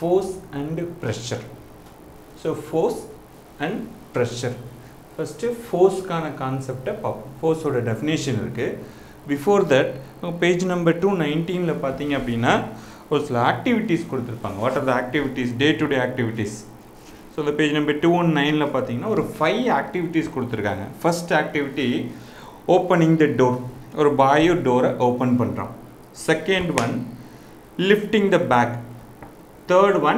force and pressure so force and pressure first ஃபோர்ஸ்க்கான கான்செப்டை பார்ப்போம் ஃபோர்ஸோட டெஃபினேஷன் இருக்குது before that page number two நைன்டீனில் பார்த்தீங்க அப்படின்னா ஒரு சில ஆக்டிவிட்டீஸ் கொடுத்துருப்பாங்க what are the activities day to day activities so இந்த பேஜ் நம்பர் டூ ஒன் நைனில் பார்த்தீங்கன்னா ஒரு ஃபைவ் ஆக்டிவிட்டீஸ் கொடுத்துருக்காங்க first activity opening the door ஒரு பாயோ டோரை ஓப்பன் பண்ணுறான் second one lifting the bag third one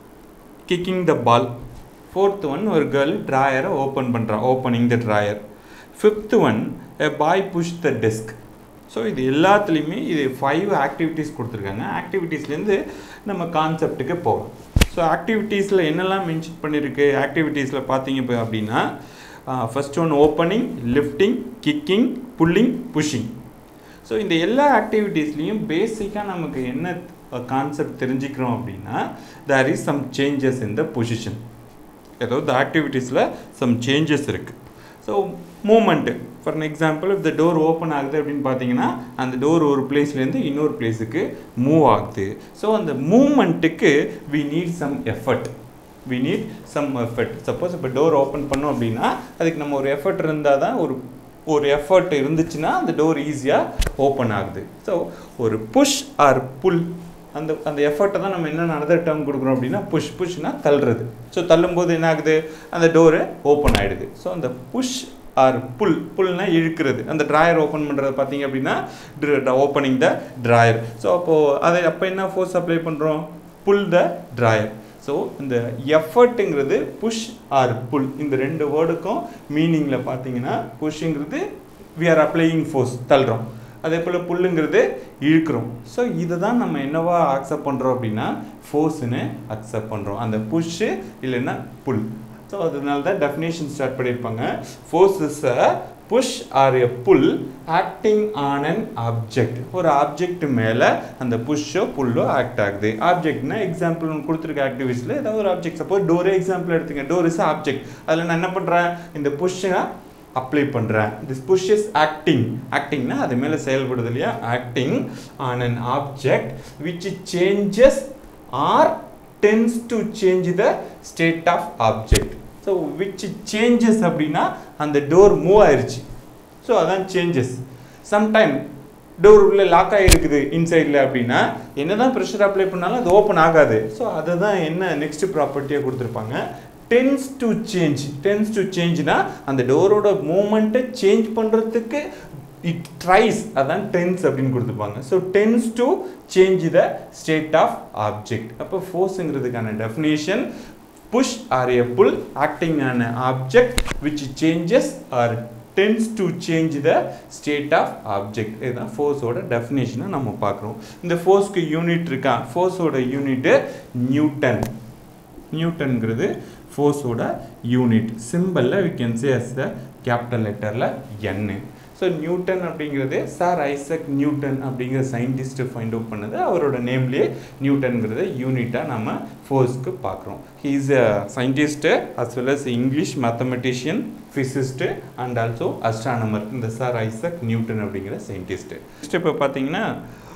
kicking the ball fourth one ஒரு கேர்ள் ட்ராயரை ஓப்பன் பண்ணுறான் opening the drawer fifth one a boy push the desk so இது எல்லாத்துலேயுமே இது five activities கொடுத்துருக்காங்க ஆக்டிவிட்டீஸ்லேருந்து நம்ம கான்செப்ட்டுக்கு போகலாம் ஸோ ஆக்டிவிட்டீஸில் என்னெல்லாம் மென்ஷன் பண்ணியிருக்கு ஆக்டிவிட்டீஸில் பார்த்தீங்க இப்போ அப்படின்னா first one opening lifting kicking pulling pushing so இந்த எல்லா ஆக்டிவிட்டீஸ்லேயும் பேசிக்காக நமக்கு என்ன கான்செப்ட் தெரிஞ்சுக்கிறோம் அப்படின்னா there is some changes in the position ஏதோ இந்த ஆக்டிவிட்டீஸில் சம் சேஞ்சஸ் இருக்குது so movement for an example இந்த டோர் ஓப்பன் ஆகுது அப்படின்னு பார்த்தீங்கன்னா அந்த டோர் ஒரு பிளேஸ்லேருந்து இன்னொரு பிளேஸுக்கு மூவ் ஆகுது ஸோ அந்த மூமெண்ட்டுக்கு we need some effort we need some effort suppose இப்போ டோர் ஓப்பன் பண்ணோம் அப்படின்னா அதுக்கு நம்ம ஒரு எஃபர்ட் இருந்தால் தான் ஒரு ஒரு எஃபர்ட் இருந்துச்சுன்னா அந்த டோர் ஈஸியாக ஓப்பன் ஆகுது ஸோ ஒரு புஷ் ஆர் புல் அந்த அந்த எஃபர்ட்டை தான் நம்ம என்ன அனதர் டேர்ம் கொடுக்குறோம் அப்படின்னா புஷ் புஷ்னா தள்ளுறது ஸோ தள்ளும்போது என்ன ஆகுது அந்த டோரு ஓப்பன் ஆகிடுது ஸோ அந்த புஷ் ஆர் புல் புல்னா இழுக்கிறது அந்த ட்ராயர் ஓப்பன் பண்ணுறது பார்த்தீங்க அப்படின்னா ஓப்பனிங் த ட்ராயர் ஸோ அப்போது அதை அப்போ என்ன ஃபோர்ஸ் அப்ளை பண்ணுறோம் புல் த ட்ராயர் ஸோ இந்த எஃபர்ட்டுங்கிறது புஷ் ஆர் புல் இந்த ரெண்டு வேர்டுக்கும் மீனிங்கில் பார்த்தீங்கன்னா புஷ்ங்கிறது வி ஆர் அப்ளையிங் ஃபோர்ஸ் தள்ளுறோம் அதே போல் புல்லுங்கிறது இழுக்கிறோம் ஸோ இதை தான் நம்ம என்னவா அக்செப்ட் பண்ணுறோம் அப்படின்னா ஃபோர்ஸ்னு அக்செப்ட் பண்ணுறோம் அந்த புஷ்ஷு இல்லைன்னா புல் ஸோ அதனால தான் டெஃபினேஷன் ஸ்டார்ட் பண்ணியிருப்பாங்க force is a push or a pull acting on an object ஒரு ஆப்ஜெக்ட் மேலே அந்த புஷ்ஷோ புல்லோ ஆக்ட் ஆகுது ஆப்ஜெக்ட்னா எக்ஸாம்பிள் ஒன்று கொடுத்துருக்க ஆக்டிவிட்டிஸில் ஏதாவது ஒரு ஆப்ஜெக்ட் சப்போஸ் டோரே எக்ஸாம்பிள் எடுத்துங்க டோர் இஸ் ஆப்ஜெக்ட் அதில் நான் என்ன பண்ணுறேன் இந்த புஷ்ஷை அப்ளை பண்ணுறேன் திஸ் புஷ் இஸ் ஆக்டிங் ஆக்டிங்னா அது மேலே செயல்படுது இல்லையா acting on an object which changes or tends to change the state of object so which changes அப்படின்னா அந்த டோர் மூவ் ஆயிடுச்சு ஸோ அதான் சேஞ்சஸ் சம்டைம் டோர் உள்ள லாக் ஆகிருக்குது இன்சைடில் அப்படின்னா என்ன தான் ப்ரெஷர் அப்ளை பண்ணாலும் அது ஓப்பன் ஆகாது ஸோ அதை தான் என்ன நெக்ஸ்ட் ப்ராப்பர்ட்டியாக கொடுத்துருப்பாங்க tends to change tends to சேஞ்ச்னா அந்த டோரோட மூமெண்ட்டை சேஞ்ச் பண்ணுறதுக்கு இட் ட்ரைஸ் அதான் டென்ஸ் அப்படின்னு கொடுத்துருப்பாங்க so tends to change the state of object அப்போ ஃபோர்ஸுங்கிறதுக்கான definition push or a pull acting on object which changes or tends to change the state of object இதுதான் ஃபோர்ஸோட டெஃபினேஷனை நம்ம பார்க்குறோம் இந்த ஃபோர்ஸ்க்கு யூனிட் இருக்கா ஃபோர்ஸோட யூனிட்டு நியூட்டன் நியூட்டன்கிறது ஃபோர்ஸோட யூனிட் சிம்பிளில் we can say as the capital லெட்டரில் என்னு ஸோ நியூட்டன் அப்படிங்கிறது சார் ஐசக் நியூட்டன் அப்படிங்கிற சயின்டிஸ்ட்டு ஃபைண்ட் அவுட் பண்ணது அவரோட நேம்லேயே நியூட்டன்கிறது யூனிட்டாக நம்ம ஃபோர்ஸ்க்கு பார்க்குறோம் he is a scientist as well as English mathematician physicist and also astronomer இந்த சார் ஐசக் நியூட்டன் அப்படிங்கிற சயின்டிஸ்ட்டு நெக்ஸ்ட் இப்போ பார்த்தீங்கன்னா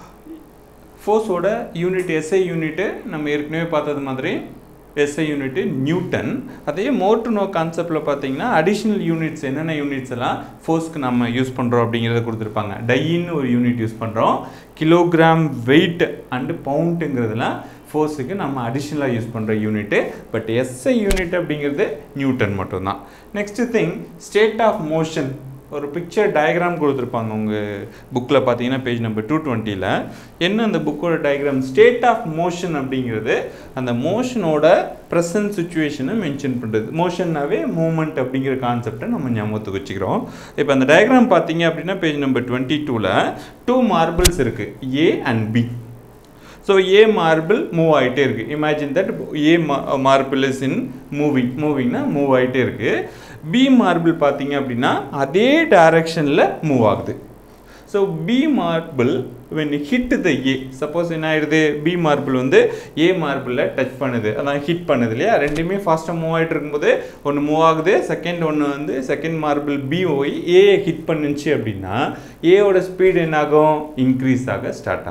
ஃபோர்ஸோட யூனிட் எஸ்ஐ யூனிட்டு நம்ம ஏற்கனவே பார்த்தது மாதிரி எஸ்ஐ யூனிட்டு நியூட்டன் அதே மோட்டு நோ கான்செப்டில் பார்த்தீங்கன்னா அடிஷ்னல் யூனிட்ஸ் என்னென்ன யூனிட்ஸ் எல்லாம் ஃபோர்ஸ்க்கு நம்ம யூஸ் பண்ணுறோம் அப்படிங்கிறத கொடுத்துருப்பாங்க டையின்னு ஒரு யூனிட் யூஸ் பண்ணுறோம் கிலோகிராம் வெயிட் அண்டு பவுண்ட்டுங்கிறதுலாம் ஃபோர்ஸுக்கு நம்ம அடிஷ்னலாக யூஸ் பண்ணுற யூனிட்டு பட் எஸ்ஐ யூனிட் அப்படிங்கிறது நியூட்டன் மட்டும்தான் next thing state of motion ஒரு பிக்சர் டயக்ராம் கொடுத்துருப்பாங்க உங்கள் புக்கில் பார்த்தீங்கன்னா பேஜ் நம்பர் டூ டுவெண்ட்டியில் என்ன அந்த புக்கோட டயக்ராம் ஸ்டேட் ஆஃப் மோஷன் அப்படிங்கிறது அந்த மோஷனோட ப்ரெசன்ட் சுச்சுவேஷனை மென்ஷன் பண்ணுறது மோஷன்னாவே மூமெண்ட் அப்படிங்கிற கான்செப்டை நம்ம ஞாபகத்துக்கு வச்சுக்கிறோம் இப்போ அந்த டயக்ராம் பார்த்தீங்க அப்படின்னா பேஜ் நம்பர் டுவெண்ட்டி டூவில் டூ மார்பிள்ஸ் இருக்குது A and B so A marble move ஆகிட்டே இருக்குது imagine that A marble is in moving மூவிங்னா மூவ் ஆகிட்டே இருக்குது பி மார்பிள் பார்த்தீங்க அப்படின்னா அதே டைரக்ஷனில் மூவ் ஆகுது so B marble when hit the A suppose என்ன ஆயிடுது பி மார்பிள் வந்து ஏ மார்பிளில் டச் பண்ணுது அதான் ஹிட் பண்ணுது இல்லையா ரெண்டுமே ஃபாஸ்ட்டாக மூவ் ஆகிட்டு இருக்கும்போது ஒன்று மூவ் ஆகுது செகண்ட் ஒன்று வந்து செகண்ட் மார்பிள் பி போய் ஏ ஹிட் பண்ணுச்சு அப்படின்னா ஏவோட ஸ்பீடு என்னாகும் இன்க்ரீஸ் ஆக ஸ்டார்ட் ஆகும்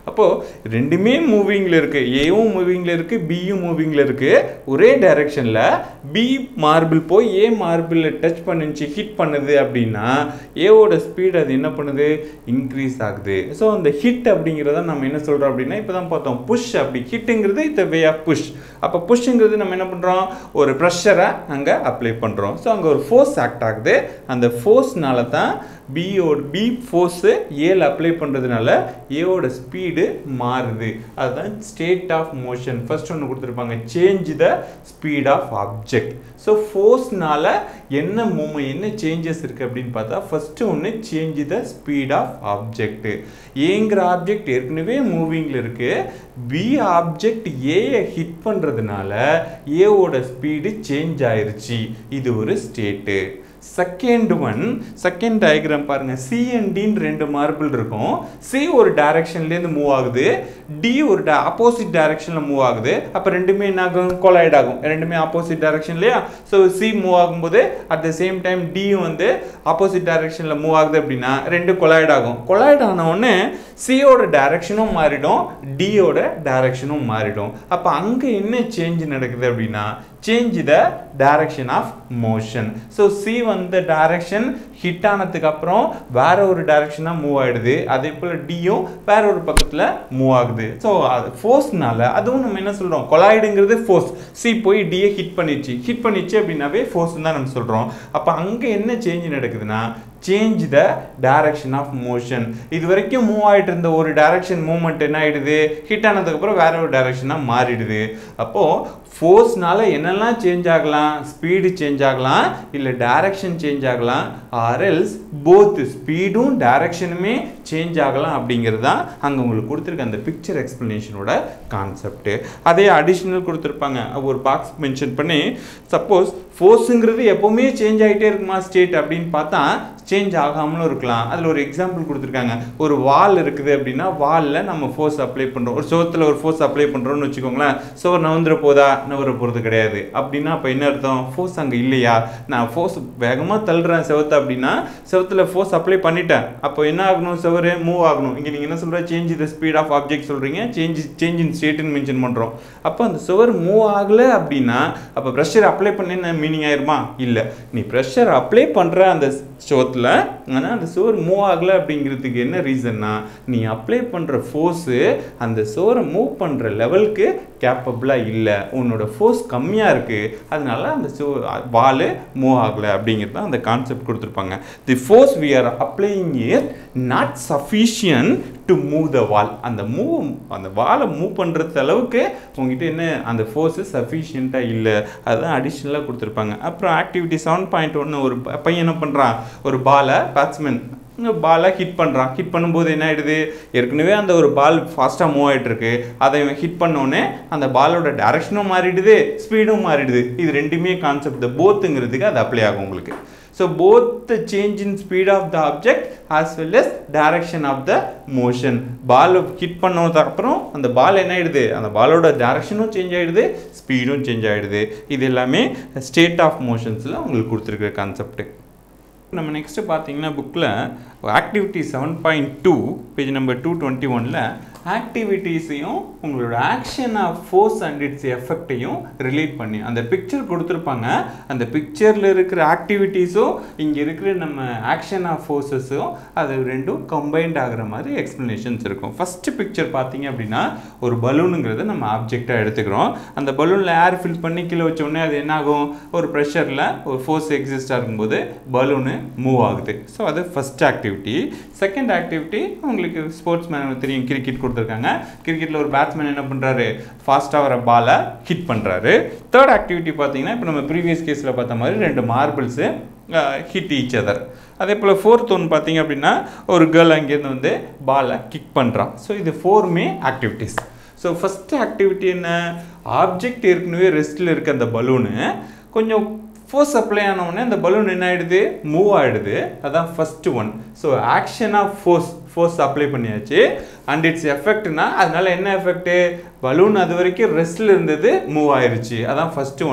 அப்போது ரெண்டுமே மூவிங்கில் இருக்குது ஏவும் மூவிங்கில் இருக்குது பியும் மூவிங்கில் இருக்குது ஒரே டைரெக்ஷனில் பி மார்பிள் போய் ஏ மார்பிளில் டச் பண்ணுச்சு ஹிட் பண்ணுது அப்படின்னா ஏவோட ஸ்பீட் அது என்ன பண்ணுது இன்க்ரீஸ் ஆகுது ஸோ அந்த ஹிட் அப்படிங்கிறத நம்ம என்ன சொல்கிறோம் அப்படின்னா இப்போ தான் பார்த்தோம் புஷ் அப்படி ஹிட்டுங்கிறது இந்த வே ஆஃப் புஷ் அப்போ புஷ்ங்கிறது நம்ம என்ன பண்ணுறோம் ஒரு ப்ரெஷரை அங்கே அப்ளை பண்ணுறோம் ஸோ அங்கே ஒரு ஃபோர்ஸ் ஆக்ட் ஆகுது அந்த ஃபோர்ஸ்னால தான் பியோட பி ஃபோர்ஸு ஏல அப்ளை பண்ணுறதுனால ஏவோட ஸ்பீடு மாறுது அதுதான் ஸ்டேட் ஆஃப் மோஷன் ஃபர்ஸ்ட் ஒன்று கொடுத்துருப்பாங்க change the speed of object so ஃபோர்ஸ்னால என்ன மூமெண்ட் என்ன சேஞ்சஸ் இருக்குது அப்படின்னு பார்த்தா ஃபஸ்ட்டு ஒன்று change the speed of object ஏங்கிற ஆப்ஜெக்ட் ஏற்கனவே மூவிங்கில் இருக்குது பி ஆப்ஜெக்ட் ஏயை ஹிட் பண்ணுறதுனால ஏவோட ஸ்பீடு சேஞ்ச் ஆயிருச்சு இது ஒரு state second one second diagram பாருங்க சி அண்ட் டின்னு ரெண்டு மார்பிள் இருக்கும் சி ஒரு டைரக்ஷன்லேருந்து மூவ் ஆகுது டி ஒரு ஆப்போசிட் டைரக்ஷனில் மூவ் ஆகுது அப்போ ரெண்டுமே என்ன ஆகும் கொலைட் ஆகும் ரெண்டுமே ஆப்போசிட் டைரக்ஷன் இல்லையா ஸோ சி மூவ் ஆகும்போது அட் த சேம் டைம் டியும் வந்து ஆப்போசிட் டைரக்ஷனில் மூவ் ஆகுது அப்படின்னா ரெண்டு கொலைட் ஆகும் கொலைட் ஆன உடனே சியோட டைரக்ஷனும் மாறிடும் டியோட டைரக்ஷனும் மாறிடும் அப்போ அங்கே என்ன சேஞ்ச் நடக்குது அப்படின்னா change the direction of motion so C வந்த டைரக்ஷன் ஹிட் ஆனதுக்கு அப்புறம் வேற ஒரு டைரக்ஷனாக மூவ் ஆயிடுது அதே போல் டியும் வேற ஒரு பக்கத்தில் மூவ் ஆகுது ஸோ அது ஃபோர்ஸ்னால அதுவும் நம்ம என்ன சொல்கிறோம் கொலாய்டுங்கிறது ஃபோர்ஸ் சி போய் டியை ஹிட் பண்ணிச்சு ஹிட் பண்ணிச்சு அப்படின்னாவே ஃபோர்ஸ் தான் நம்ம சொல்கிறோம் அப்போ அங்கே என்ன சேஞ்ச் நடக்குதுன்னா change the direction of motion இது வரைக்கும் மூவ் ஆகிட்டு இருந்த ஒரு டைரக்ஷன் மூவ்மெண்ட் என்ன ஆயிடுது ஹிட் ஆனதுக்கப்புறம் வேற ஒரு டைரக்ஷனாக மாறிடுது அப்போது ஃபோர்ஸ்னால என்னெல்லாம் சேஞ்ச் ஆகலாம் ஸ்பீடு சேஞ்ச் ஆகலாம் இல்லை டைரக்ஷன் சேஞ்ச் ஆகலாம் ஆர்எல்ஸ் போத் ஸ்பீடும் டைரக்ஷனுமே சேஞ்ச் ஆகலாம் அப்படிங்கிறது தான் அங்கே உங்களுக்கு கொடுத்துருக்க அந்த பிக்சர் எக்ஸ்ப்ளனேஷனோட கான்செப்ட் அதே அடிஷ்னல் கொடுத்துருப்பாங்க ஒரு பாக்ஸ் மென்ஷன் பண்ணி சப்போஸ் ஃபோர்ஸுங்கிறது எப்போவுமே சேஞ்ச் ஆகிட்டே இருக்குமா ஸ்டேட் அப்படின்னு பார்த்தா சேஞ்ச் ஆகாமலும் இருக்கலாம் அதில் ஒரு எக்ஸாம்பிள் கொடுத்துருக்காங்க ஒரு வால் இருக்குது அப்படின்னா வாலில் நம்ம ஃபோர்ஸ் அப்ளை பண்ணுறோம் ஒரு சோத்தில் ஒரு ஃபோர்ஸ் அப்ளை பண்ணுறோம்னு வச்சுக்கோங்களேன் சோர் நவந்துட போதா நவர போகிறது கிடையாது அப்படின்னா அப்போ என்ன அர்த்தம் ஃபோர்ஸ் அங்கே இல்லையா நான் ஃபோர்ஸ் வேகமாக தள்ளுறேன் செவத்தை அப்படின்னா செவத்தில் ஃபோர்ஸ் அப்ளை பண்ணிட்டேன் அப்போ என்ன ஆகணும் செவரு மூவ் ஆகணும் இங்கே நீங்கள் என்ன சொல்கிற change the speed of object சொல்கிறீங்க சேஞ்ச் சேஞ்ச் இன் ஸ்டேட்டுன்னு மென்ஷன் பண்ணுறோம் அப்போ அந்த சுவர் மூவ் ஆகலை அப்படின்னா அப்போ ப்ரெஷர் அப்ளை பண்ணேன்னு மீனிங் ஆயிருமா இல்லை நீ ப்ரெஷர் அப்ளை பண்ணுற அந்த சோத்தில் ஆனால் அந்த சுவர் மூவ் ஆகலை அப்படிங்கிறதுக்கு என்ன ரீசன்னா நீ அப்ளை பண்ணுற ஃபோர்ஸு அந்த சுவரை மூவ் பண்ணுற லெவலுக்கு கேப்பபிளாக இல்லை உன்னோட ஃபோர்ஸ் கம்மியாக இருக்குது அதனால அந்த சு வால் மூவ் ஆகலை அப்படிங்கிறது தான் அந்த கான்செப்ட் கொடுத்துருப்பாங்க the force we are applying is not sufficient to move the wall அந்த மூவ் அந்த வாலை மூவ் பண்ணுறது அளவுக்கு உங்ககிட்ட என்ன அந்த ஃபோர்ஸு சஃபிஷியண்ட்டாக இல்லை அதுதான் அடிஷ்னலாக கொடுத்துருப்பாங்க அப்புறம் ஆக்டிவிட்டி செவன் பாயிண்ட் ஒன்று ஒரு ப- பையன் என்ன பண்ணுறான் ஒரு பாலை பேட்ஸ்மேன் பாலை ஹிட் பண்ணுறான் ஹிட் பண்ணும்போது என்ன ஆயிடுது ஏற்கனவே அந்த ஒரு பால் ஃபாஸ்ட்டாக மூவ் ஆயிட்டு இருக்கு அதை இவன் ஹிட் பண்ணோடனே அந்த பாலோட டைரக்ஷனும் மாறிடுது ஸ்பீடும் மாறிடுது இது ரெண்டுமே கான்செப்ட் போத்துங்கிறதுக்கு அது அப்ளை ஆகும் உங்களுக்கு so both the change in speed of the object as well as direction of the motion ball hit பண்ணதுக்கு அப்புறம் அந்த பால் என்ன ஆயிடுது அந்த பாலோட டைரக்ஷனும் சேஞ்ச் ஆயிடுது ஸ்பீடும் சேஞ்ச் ஆயிடுது இது எல்லாமே ஸ்டேட் ஆஃப் மோஷன்ஸில் உங்களுக்கு கொடுத்துருக்குற கான்செப்ட் நம்ம நெக்ஸ்ட் பார்த்தீங்கன்னா புக்கில் activity seven point two page number two twenty ஒனில் ஆக்டிவிட்டீஸையும் உங்களோட action of force and its எஃபெக்டையும் ரிலேட் பண்ணி அந்த பிக்சர் கொடுத்துருப்பாங்க அந்த பிக்சரில் இருக்கிற ஆக்டிவிட்டீஸும் இங்கே இருக்கிற நம்ம ஆக்ஷன் ஆஃப் ஃபோர்ஸஸும் அது ரெண்டும் கம்பைன்ட் ஆகுற மாதிரி எக்ஸ்ப்ளனேஷன்ஸ் இருக்கும் ஃபஸ்ட்டு பிக்சர் பார்த்தீங்க அப்படின்னா ஒரு பலூனுங்கிறத நம்ம ஆப்ஜெக்டாக எடுத்துக்கிறோம் அந்த பலூனில் ஏர் ஃபில் பண்ணி கீழே வச்ச உடனே அது என்ன ஆகும் ஒரு ப்ரெஷரில் ஒரு ஃபோர்ஸ் எக்ஸிஸ்டாக இருக்கும்போது பலூனு மூவ் ஆகுது ஸோ அது ஃபஸ்ட் ஆக்டிவிட்டி செகண்ட் ஆக்டிவிட்டி உங்களுக்கு ஸ்போர்ட்ஸ் மேன் தெரியும் கிரிக்கெட் கொடுத்துருக்காங்க கிரிக்கெட்டில் ஒரு பேட்ஸ்மேன் என்ன பண்ணுறாரு ஃபாஸ்ட்டாக வர பாலை ஹிட் பண்ணுறாரு தேர்ட் ஆக்டிவிட்டி பார்த்தீங்கன்னா இப்போ நம்ம ப்ரீவியஸ் கேஸில் பார்த்த மாதிரி ரெண்டு மார்பிள்ஸு ஹிட் ஈச் அதர் அதே போல் ஃபோர்த் ஒன் பார்த்தீங்க அப்படின்னா ஒரு கேர்ள் அங்கேருந்து வந்து பாலை கிக் பண்ணுறான் ஸோ இது ஃபோருமே ஆக்டிவிட்டீஸ் ஸோ ஃபஸ்ட்டு ஆக்டிவிட்டி என்ன ஆப்ஜெக்ட் ஏற்கனவே ரெஸ்ட்டில் இருக்க அந்த பலூனு கொஞ்சம் ஃபோர்ஸ் அப்ளை ஆன உடனே அந்த பலூன் என்ன ஆயிடுது மூவ் ஆயிடுது அதான் first one so action of force force apply பண்ணியாச்சு அண்ட் இட்ஸ் எஃபெக்ட்னா அதனால என்ன எஃபெக்ட் பலூன் அது வரைக்கும் ரெஸ்ட்ல இருந்தது மூவ் ஆயிருச்சு அதான் first one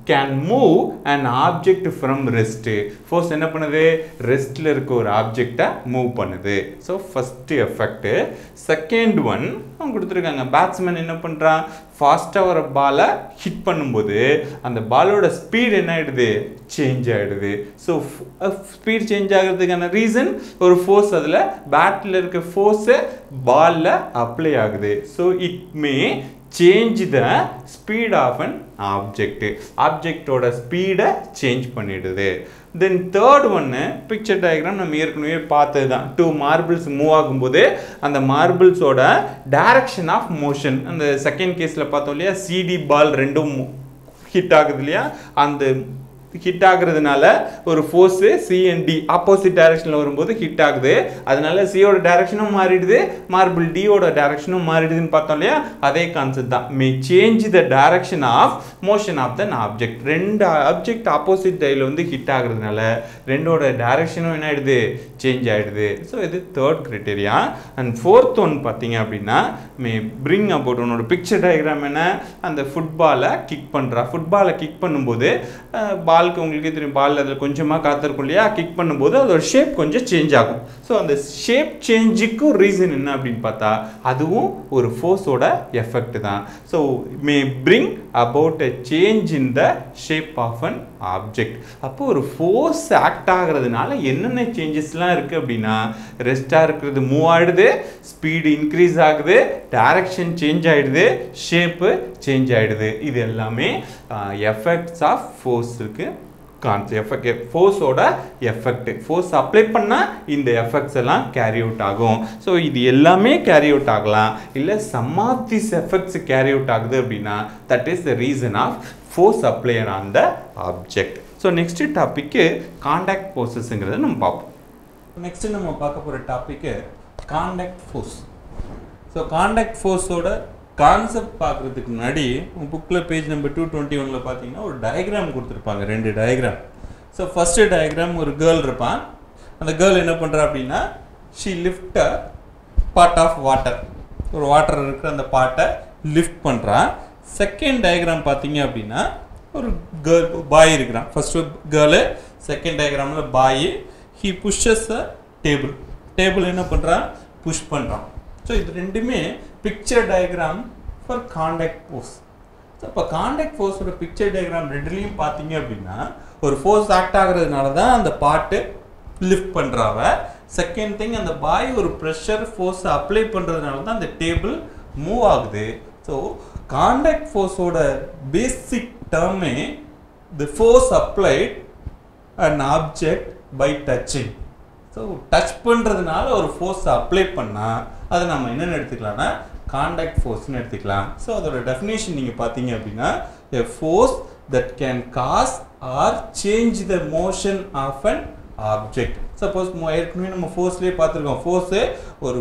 can move and object from rest force என்ன பண்ணுது ரெஸ்ட்டில் இருக்க ஒரு ஆப்ஜெக்டை மூவ் பண்ணுது so first effect second one அவங்க கொடுத்துருக்காங்க பேட்ஸ்மேன் என்ன பண்ணுறான் ஃபாஸ்ட்டாக வர பாலை ஹிட் பண்ணும்போது அந்த பாலோட ஸ்பீட் என்ன ஆகிடுது சேஞ்ச் ஆகிடுது ஸோ ஸ்பீட் சேஞ்ச் ஆகிறதுக்கான ரீசன் ஒரு ஃபோர்ஸ் அதில் பேட்டில் இருக்க ஃபோர்ஸு பாலில் அப்ளை ஆகுது so it may change the speed of an object ஆப்ஜெக்டோட ஸ்பீடை சேஞ்ச் பண்ணிடுது தென் தேர்ட் ஒன்று பிக்சர் டயக்ராம் நம்ம ஏற்கனவே பார்த்தது தான் டூ மார்பிள்ஸ் மூவ் ஆகும்போது அந்த மார்பிள்ஸோட டைரக்ஷன் ஆஃப் மோஷன் அந்த செகண்ட் கேஸில் பார்த்தோம் இல்லையா சிடி பால் ரெண்டும் ஹிட் ஆகுது இல்லையா அந்த ஹிட் ஆகுறதுனால ஒரு ஃபோர்ஸு சிஎன்டி ஆப்போசிட் டைரக்ஷனில் வரும்போது ஹிட் ஆகுது அதனால சியோட டைரக்ஷனும் மாறிடுது மார்பிள் டியோட டைரக்ஷனும் மாறிடுதுன்னு பார்த்தோம் இல்லையா அதே கான்செப்ட் தான் may change the direction of motion of the object ரெண்டு ஆப்ஜெக்ட் ஆப்போசிட் டைல வந்து ஹிட் ஆகுறதுனால ரெண்டோட டைரக்ஷனும் என்ன ஆயிடுது சேஞ்ச் ஆயிடுது ஸோ இது third criteria and fourth one பார்த்தீங்க அப்படின்னா மே பிரிங் அபவுட் உன்னோட பிக்சர் டயக்ராம் என்ன அந்த ஃபுட்பாலை கிக் பண்ணுறா ஃபுட்பாலை கிக் பண்ணும்போது பாலுக்கு உங்களுக்கே தெரியும் பால் அதில் கொஞ்சமாக காத்திருக்கும் இல்லையா கிக் பண்ணும்போது அதோட ஷேப் கொஞ்சம் சேஞ்ச் ஆகும் ஸோ அந்த ஷேப் சேஞ்சுக்கும் ரீசன் என்ன அப்படின்னு பார்த்தா அதுவும் ஒரு ஃபோர்ஸோட எஃபெக்ட் தான் so may bring about a change in the shape of an object அப்போ ஒரு ஃபோர்ஸ் ஆக்ட் ஆகிறதுனால என்னென்ன சேஞ்சஸ்லாம் இருக்குது அப்படின்னா ரெஸ்ட்டாக இருக்கிறது மூவ் ஆகிடுது ஸ்பீடு இன்க்ரீஸ் ஆகுது டைரக்ஷன் சேஞ்ச் ஆகிடுது ஷேப்பு சேஞ்ச் ஆகிடுது இது எல்லாமே எஃபெக்ட்ஸ் ஆஃப் ஃபோர்ஸுக்கு கான்ஸ் எஃபெக்ட் ஃபோர்ஸோட எஃபெக்ட் ஃபோர்ஸ் அப்ளை பண்ணால் இந்த எஃபெக்ட்ஸ் எல்லாம் கேரி அவுட் ஆகும் ஸோ இது எல்லாமே கேரி அவுட் ஆகலாம் இல்லை some of this effects carry out ஆகுது அப்படின்னா that is the reason of force applier on the object so next topic contact ஃபோர்ஸஸ்ங்கிறத நம்ம பார்ப்போம் நெக்ஸ்ட் நம்ம பார்க்க போகிற topic contact force so contact ஃபோர்ஸோட கான்செப்ட் பார்க்குறதுக்கு முன்னாடி உங்கள் புக்கில் பேஜ் நம்பர் டூ டுவெண்ட்டி ஒனில் பார்த்தீங்கன்னா ஒரு டயக்ராம் கொடுத்துருப்பாங்க ரெண்டு டயக்ராம் ஸோ ஃபஸ்ட்டு டயக்ராம் ஒரு கேர்ள் இருப்பான் அந்த கேர்ள் என்ன பண்ணுறா அப்படின்னா she lift part of water ஒரு வாட்டர் இருக்கிற அந்த பாட்டை லிஃப்ட் பண்ணுறான் செகண்ட் டயக்ராம் பார்த்தீங்க அப்படின்னா ஒரு கேர்ள் பாய் இருக்கிறான் ஃபர்ஸ்ட் கேர்ளு செகண்ட் டயக்ராமில் boy he pushes a table table என்ன பண்ணுறான் புஷ் பண்ணுறான் ஸோ இது ரெண்டுமே picture diagram for contact force so இப்போ காண்டாக்ட் ஃபோர்ஸோட பிக்சர் டயக்ராம் ரெண்டுலேயும் பார்த்தீங்க அப்படின்னா ஒரு ஃபோர்ஸ் ஆக்ட் ஆகுறதுனால தான் அந்த பாட்டு லிஃப்ட் பண்ணுறாவ செகண்ட் திங் அந்த பாய் ஒரு ப்ரெஷர் ஃபோர்ஸ் அப்ளை பண்ணுறதுனால தான் அந்த டேபிள் மூவ் ஆகுது ஸோ காண்டாக்ட் ஃபோர்ஸோட பேசிக் டேர்மே the force applied and object by touching so touch பண்ணுறதுனால ஒரு ஃபோர்ஸ் அப்ளை பண்ணால் அதை நம்ம என்னென்னு எடுத்துக்கலாம்னா காண்டாக்ட் ஃபோர்ஸ்னு எடுத்துக்கலாம் ஸோ அதோட டெஃபினேஷன் நீங்கள் பார்த்தீங்க அப்படின்னா a force that can cause or change the motion of an object suppose ஏற்கனவே நம்ம ஃபோர்ஸ்லேயே பார்த்துருக்கோம் ஃபோர்ஸு ஒரு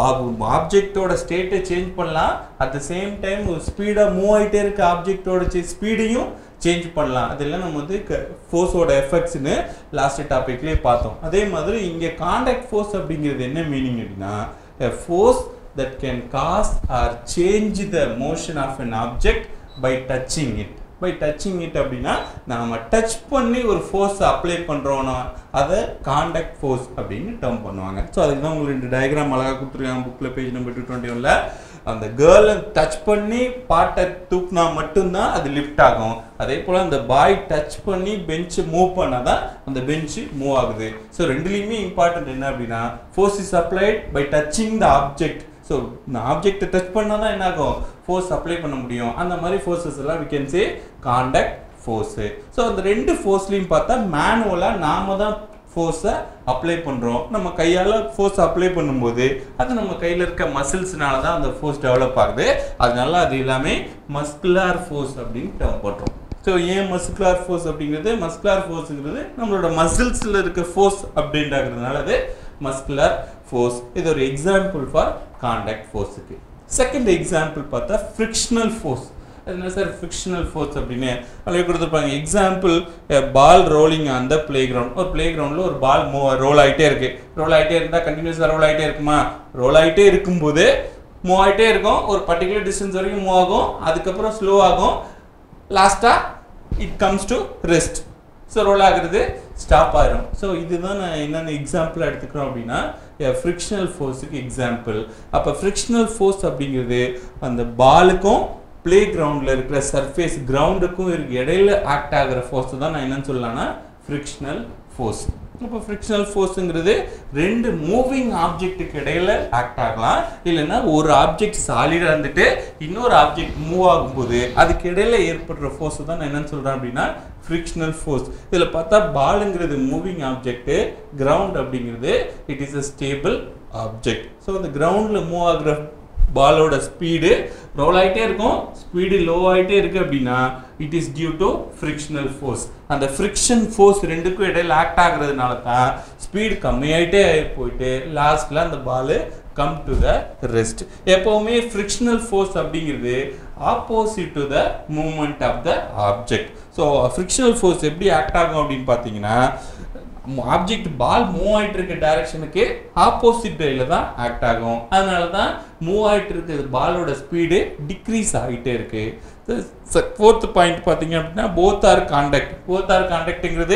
ஆப்ஜெக்டோட ஸ்டேட்டை சேஞ்ச் பண்ணலாம் அட் த சேம் டைம் ஒரு ஸ்பீடாக மூவ் ஆகிட்டே இருக்க ஆப்ஜெக்டோட ஸ்பீடையும் சேஞ்ச் பண்ணலாம் அதெல்லாம் நம்ம வந்து ஃபோர்ஸோட எஃபெக்ட்ஸ்னு லாஸ்ட் டாபிக்லேயே பார்த்தோம் அதே மாதிரி இங்கே காண்டாக்ட் ஃபோர்ஸ் அப்படிங்கிறது என்ன மீனிங் அப்படின்னா a force that can cause or change the motion of an object by touching it by touching it அப்படின்னா நாம டச் பண்ணி ஒரு ஃபோர்ஸ் அப்ளை பண்ணுறோன்னா அதை காண்டாக்ட் ஃபோர்ஸ் அப்படின்னு டேர்ம் பண்ணுவாங்க ஸோ அதுக்கு தான் உங்களுக்கு ரெண்டு டயக்ராம் அழகாக கொடுத்துருக்காங்க புக்கில் பேஜ் நம்பர் டூ டுவெண்ட்டி ஒனில் அந்த கேர்ளை டச் பண்ணி பாட்டை தூக்குனா மட்டும்தான் அது லிஃப்ட் ஆகும் அதே போல் அந்த பாய் டச் பண்ணி பெஞ்சு மூவ் பண்ணால் தான் அந்த பெஞ்சு மூவ் ஆகுது ஸோ ரெண்டுலேயுமே இம்பார்ட்டன்ட் என்ன அப்படின்னா force is applied by touching the object so இந்த ஆப்ஜெக்டை டச் பண்ணால் தான் என்ன ஆகும் ஃபோர்ஸ் அப்ளை பண்ண முடியும் அந்த மாதிரி ஃபோர்ஸஸ் எல்லாம் we can say contact force so அந்த ரெண்டு ஃபோர்ஸ்லையும் பார்த்தா மேனுவலாக நாம தான் ஃபோர்ஸை அப்ளை பண்ணுறோம் நம்ம கையால் ஃபோர்ஸ் அப்ளை பண்ணும்போது அது நம்ம கையில் இருக்க மசில்ஸ்னால தான் அந்த ஃபோர்ஸ் டெவலப் ஆகுது அதனால அது எல்லாமே மஸ்குலார் ஃபோர்ஸ் அப்படின்னு டேர்ம் பண்ணுறோம் ஸோ ஏன் மஸ்குலார் ஃபோர்ஸ் அப்படிங்கிறது மஸ்குலார் ஃபோர்ஸுங்கிறது நம்மளோட மசில்ஸில் இருக்க ஃபோர்ஸ் அப்படின்றாங்கிறதுனால அது மஸ்குலர் ஃபோர்ஸ் இது ஒரு எக்ஸாம்பிள் ஃபார் காண்டாக்ட் ஃபோர்ஸுக்கு செகண்ட் எக்ஸாம்பிள் பார்த்தா ஃப்ரிக்ஷனல் ஃபோர்ஸ் என்ன சார் ஃபிக்ஷனல் ஃபோர்ஸ் அப்படின்னு அதில் கொடுத்துருப்பாங்க எக்ஸாம்பிள் பால் ரோலிங் அந்த பிளே கிரவுண்ட் ஒரு பிளே கிரவுண்டில் ஒரு பால் மூவ் ரோல் ஆகிட்டே இருக்கு ரோல் ஆகிட்டே இருந்தால் கண்டினியூஸாக ரோல் ஆகிட்டே இருக்குமா ரோல் ஆகிட்டே இருக்கும்போது மூவ் ஆகிட்டே இருக்கும் ஒரு பர்டிகுலர் டிஸ்டன்ஸ் வரைக்கும் மூவ் ஆகும் அதுக்கப்புறம் ஸ்லோ ஆகும் லாஸ்ட்டாக it comes to rest so roll ஆகுறது ஸ்டாப் ஆயிரும் ஸோ இதுதான் நான் என்னென்ன எக்ஸாம்பிள் எடுத்துக்கிறோம் அப்படின்னா ஃப்ரிக்ஷனல் ஃபோர்ஸுக்கு எக்ஸாம்பிள் அப்போ ஃப்ரிக்ஷனல் ஃபோர்ஸ் அப்படிங்கிறது அந்த பாலுக்கும் ப்ளே கிரவுண்டில் இருக்கிற சர்ஃபேஸ் கிரவுண்டுக்கும் இருக்கு இடையில ஆக்ட் ஆகிற ஃபோர்ஸ் தான் நான் என்னன்னு சொல்லலாம்னா ஃப்ரிக்ஷனல் ஃபோர்ஸ் இப்போ ஃப்ரிக்ஷனல் ஃபோர்ஸுங்கிறது ரெண்டு மூவிங் ஆப்ஜெக்ட்டுக்கு இடையில ஆக்ட் ஆகலாம் இல்லைன்னா ஒரு ஆப்ஜெக்ட் சாலிடாக இருந்துட்டு இன்னொரு ஆப்ஜெக்ட் மூவ் ஆகும்போது அதுக்கு இடையில ஏற்படுற ஃபோர்ஸ் தான் நான் என்னன்னு சொல்கிறேன் அப்படின்னா ஃப்ரிக்ஷனல் ஃபோர்ஸ் இதில் பார்த்தா பாலுங்கிறது மூவிங் ஆப்ஜெக்ட் கிரவுண்ட் அப்படிங்கிறது it is a stable object so அந்த கிரவுண்டில் மூவ் ஆகுற பாலோட ஸ்பீடு ரோல் ஆகிட்டே இருக்கும் ஸ்பீடு லோ ஆகிட்டே இருக்கு அப்படின்னா it is due to frictional force அந்த ஃப்ரிக்ஷன் ஃபோர்ஸ் ரெண்டுக்கும் இடையில ஆக்ட் ஆகுறதுனால தான் ஸ்பீடு கம்மியாயிட்டே போயிட்டு லாஸ்ட்ல அந்த ball come to the rest எப்பவுமே ஃப்ரிக்ஷனல் ஃபோர்ஸ் அப்படிங்கிறது opposite to the movement of the object so frictional force எப்படி ஆக்ட் ஆகும் அப்படின்னு பார்த்தீங்கன்னா ஆப்ஜெக்ட் பால் மூவ் ஆயிட்டு இருக்க டைரக்ஷனுக்கு ஆப்போசிட் வேல தான் ஆக்ட் ஆகும் அதனால தான் மூவ் ஆயிட்டு இருக்கிற பாலோட ஸ்பீடு டிக்ரீஸ் ஆகிட்டே இருக்கு ஃபோர்த் பாயிண்ட் பார்த்தீங்க அப்படின்னா both are contact both are கான்டாக்ட்ங்கிறது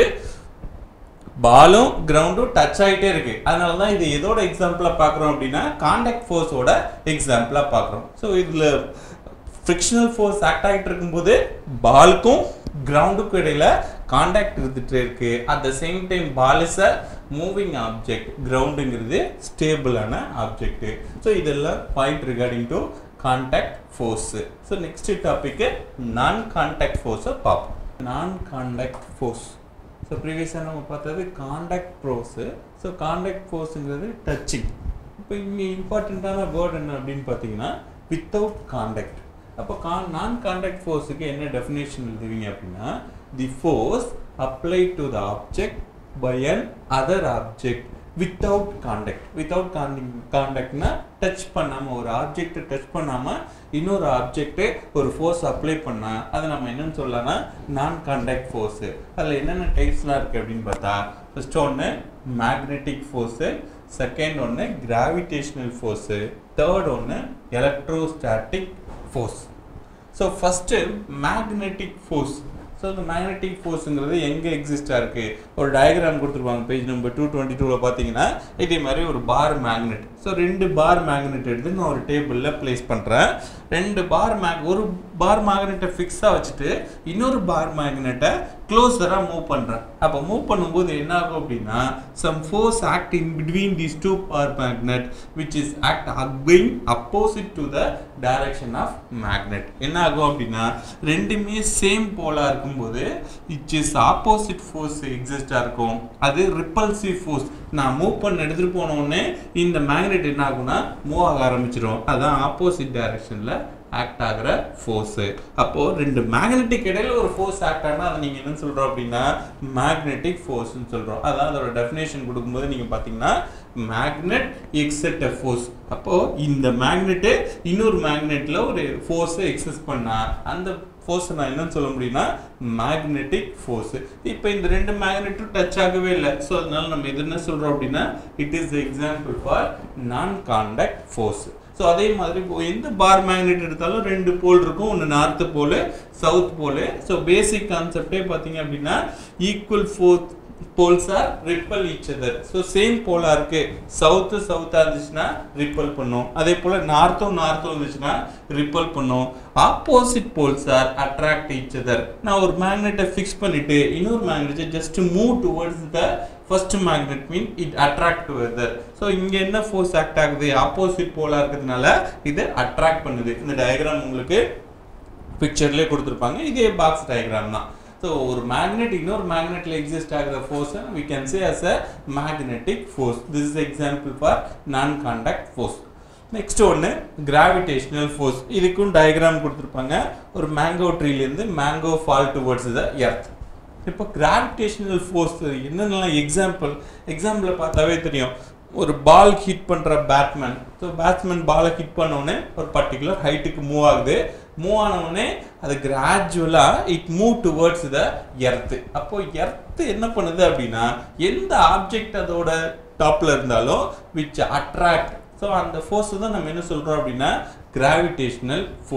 பாலும் கிரவுண்டும் டச் ஆகிட்டே இருக்கு அதனால தான் இது எதோட எக்ஸாம்பிளாக பார்க்குறோம் அப்படின்னா கான்டாக்ட் ஃபோர்ஸோட எக்ஸாம்பிளாக பார்க்குறோம் ஸோ இதில் ஃப்ரிக்ஷனல் ஃபோர்ஸ் ஆக்ட் ஆகிட்டு இருக்கும்போது பாலுக்கும் கிரவுண்டுக்கும் இடையில காண்டாக்ட் இருந்துட்டு இருக்கு at the same time ball is a moving object கிரவுண்டுங்கிறது ஸ்டேபிளான ஆப்ஜெக்ட் ஸோ இதெல்லாம் point regarding to contact force so next topic நான் காண்டாக்ட் ஃபோர்ஸை பார்ப்போம் நான் காண்டாக்ட் ஃபோர்ஸ் ஸோ ப்ரீவியஸாக நம்ம பார்த்தது காண்டாக்ட் ப்ரோஸு ஸோ காண்டாக்ட் ஃபோர்ஸுங்கிறது டச்சிங் இப்போ இங்கே இம்பார்ட்டண்ட்டான வேர்ட் என்ன அப்படின்னு பார்த்தீங்கன்னா வித்தவுட் காண்டாக்ட் அப்போ கான் நான் காண்டாக்ட் ஃபோர்ஸுக்கு என்ன டெஃபினேஷன் எழுதுவீங்க அப்படின்னா the force apply to the object by another object without contact without காண்டாக்ட்னா டச் பண்ணாமல் ஒரு ஆப்ஜெக்டை டச் பண்ணாமல் இன்னொரு ஆப்ஜெக்ட்டு ஒரு ஃபோர்ஸ் அப்ளை பண்ணால் அதை நம்ம என்னன்னு சொல்லலாம்னா நான் காண்டாக்ட் ஃபோர்ஸு அதில் என்னென்ன டைப்ஸ்லாம் இருக்குது அப்படின்னு பார்த்தா ஃபர்ஸ்ட் ஒன்று மேக்னெட்டிக் ஃபோர்ஸு செகண்ட் ஒன்று கிராவிடேஷனல் ஃபோர்ஸு தேர்ட் ஒன்று electrostatic force so first magnetic force so இந்த மேக்னெட்டிக் ஃபோர்ஸுங்கிறது எங்கே எக்ஸிஸ்டாக இருக்குது ஒரு டயக்ராம் கொடுத்துருப்பாங்க பேஜ் நம்பர் டூ டுவெண்ட்டி டூவில் பார்த்தீங்கன்னா இதே மாதிரி ஒரு பார் மேக்னெட் ஸோ ரெண்டு பார் மேக்னெட் எடுத்து நான் ஒரு டேபிளில் ப்ளேஸ் பண்ணுறேன் ரெண்டு பார் மேக் ஒரு பார் மேக்னெட்டை ஃபிக்ஸாக வச்சுட்டு இன்னொரு பார் மேக்னெட்டை க்ளோஸராக மூவ் பண்ணுறேன் அப்போ மூவ் பண்ணும்போது என்ன ஆகும் அப்படின்னா some force act in between these two bar magnet which is act acting opposite to the direction of magnet என்ன ஆகும் அப்படின்னா ரெண்டுமே சேம் போலாக இருக்கும்போது இச் இஸ் ஆப்போசிட் ஃபோர்ஸ் எக்ஸிஸ்டாக இருக்கும் அது ரிப்பல்சிவ் ஃபோர்ஸ் நான் மூவ் பண்ண எடுத்துகிட்டு போன உடனே இந்த மேக்னெட் என்ன ஆகும்னா மூவ் ஆக ஆரம்பிச்சிடும் அதான் ஆப்போசிட் டைரக்ஷனில் ஆக்ட் ஆகிற ஃபோர்ஸு அப்போது ரெண்டு மேக்னெட்டிக் இடையில ஒரு ஃபோர்ஸ் ஆக்ட் ஆனால் அதை நீங்கள் என்ன சொல்கிறோம் அப்படின்னா மேக்னெட்டிக் ஃபோர்ஸ்னு சொல்கிறோம் அதான் அதோட டெஃபினேஷன் கொடுக்கும்போது நீங்கள் பார்த்தீங்கன்னா மேக்னெட் எக்ஸட் எ ஃபோர்ஸ் அப்போது இந்த மேக்னெட்டு இன்னொரு மேக்னெட்டில் ஒரு ஃபோர்ஸை எக்ஸஸ் பண்ணால் அந்த ஃபோர்ஸ் நான் என்னன்னு சொல்ல முடியும்னா மேக்னெட்டிக் ஃபோர்ஸ் இப்போ இந்த ரெண்டு மேக்னெட்டும் டச் ஆகவே இல்லை ஸோ அதனால நம்ம இது என்ன சொல்கிறோம் அப்படின்னா it is example for non contact force so அதே மாதிரி இப்போ எந்த பார் மேக்னெட் எடுத்தாலும் ரெண்டு போல் இருக்கும் ஒன்று north pole south pole so basic கான்செப்டே பார்த்தீங்க அப்படின்னா equal fourth poles are repel each other so same போலாக இருக்கு சவுத்து சவுத்தாக இருந்துச்சுன்னா ரிப்பல் பண்ணும் அதே போல் நார்த்தும் நார்த்தும் இருந்துச்சுன்னா ரிப்பல் பண்ணும் opposite poles are attract each other நான் ஒரு மேக்னெட்டை ஃபிக்ஸ் பண்ணிட்டு இன்னொரு மேக்னெட்டை just move towards the first magnet mean it attract together so இங்கே என்ன ஃபோர்ஸ் ஆக்ட் ஆகுது ஆப்போசிட் போலாக இருக்கிறதுனால இது அட்ராக்ட் பண்ணுது இந்த டயக்ராம் உங்களுக்கு பிக்சர்லேயே கொடுத்துருப்பாங்க இதே பாக்ஸ் டயக்ராம் தான் ஸோ ஒரு மேக்னெட் இன்னொரு மேக்னெட்டில் எக்ஸிஸ்ட் ஆகிற ஃபோர்ஸை we can say as a magnetic force this is example for non contact force next ஒன்று கிராவிடேஷனல் ஃபோர்ஸ் இதுக்கும் டயக்ராம் கொடுத்துருப்பாங்க ஒரு மேங்கோ ட்ரீலேருந்து mango fall towards the earth இப்போ கிராவிடேஷனல் ஃபோர்ஸ் என்னென்னலாம் எக்ஸாம்பிள் எக்ஸாம்பிளை பார்த்தாவே தெரியும் ஒரு பால் ஹிட் பண்ணுற பேட்மேன் ஸோ பேட்ஸ்மேன் பாலை ஹிட் பண்ணோடனே ஒரு பர்டிகுலர் ஹைட்டுக்கு மூவ் ஆகுது மூவ் ஆனவுடனே அது கிராஜுவலாக it move towards the earth அப்போ எர்த்து என்ன பண்ணுது அப்படின்னா எந்த ஆப்ஜெக்ட் அதோட டாப்பில் இருந்தாலும் விச் அட்ராக்ட் ஸோ அந்த ஃபோர்ஸ் தான் நம்ம என்ன சொல்கிறோம் அப்படின்னா கிராவிடேஷனல் ஃபோர்ஸ் ஸோ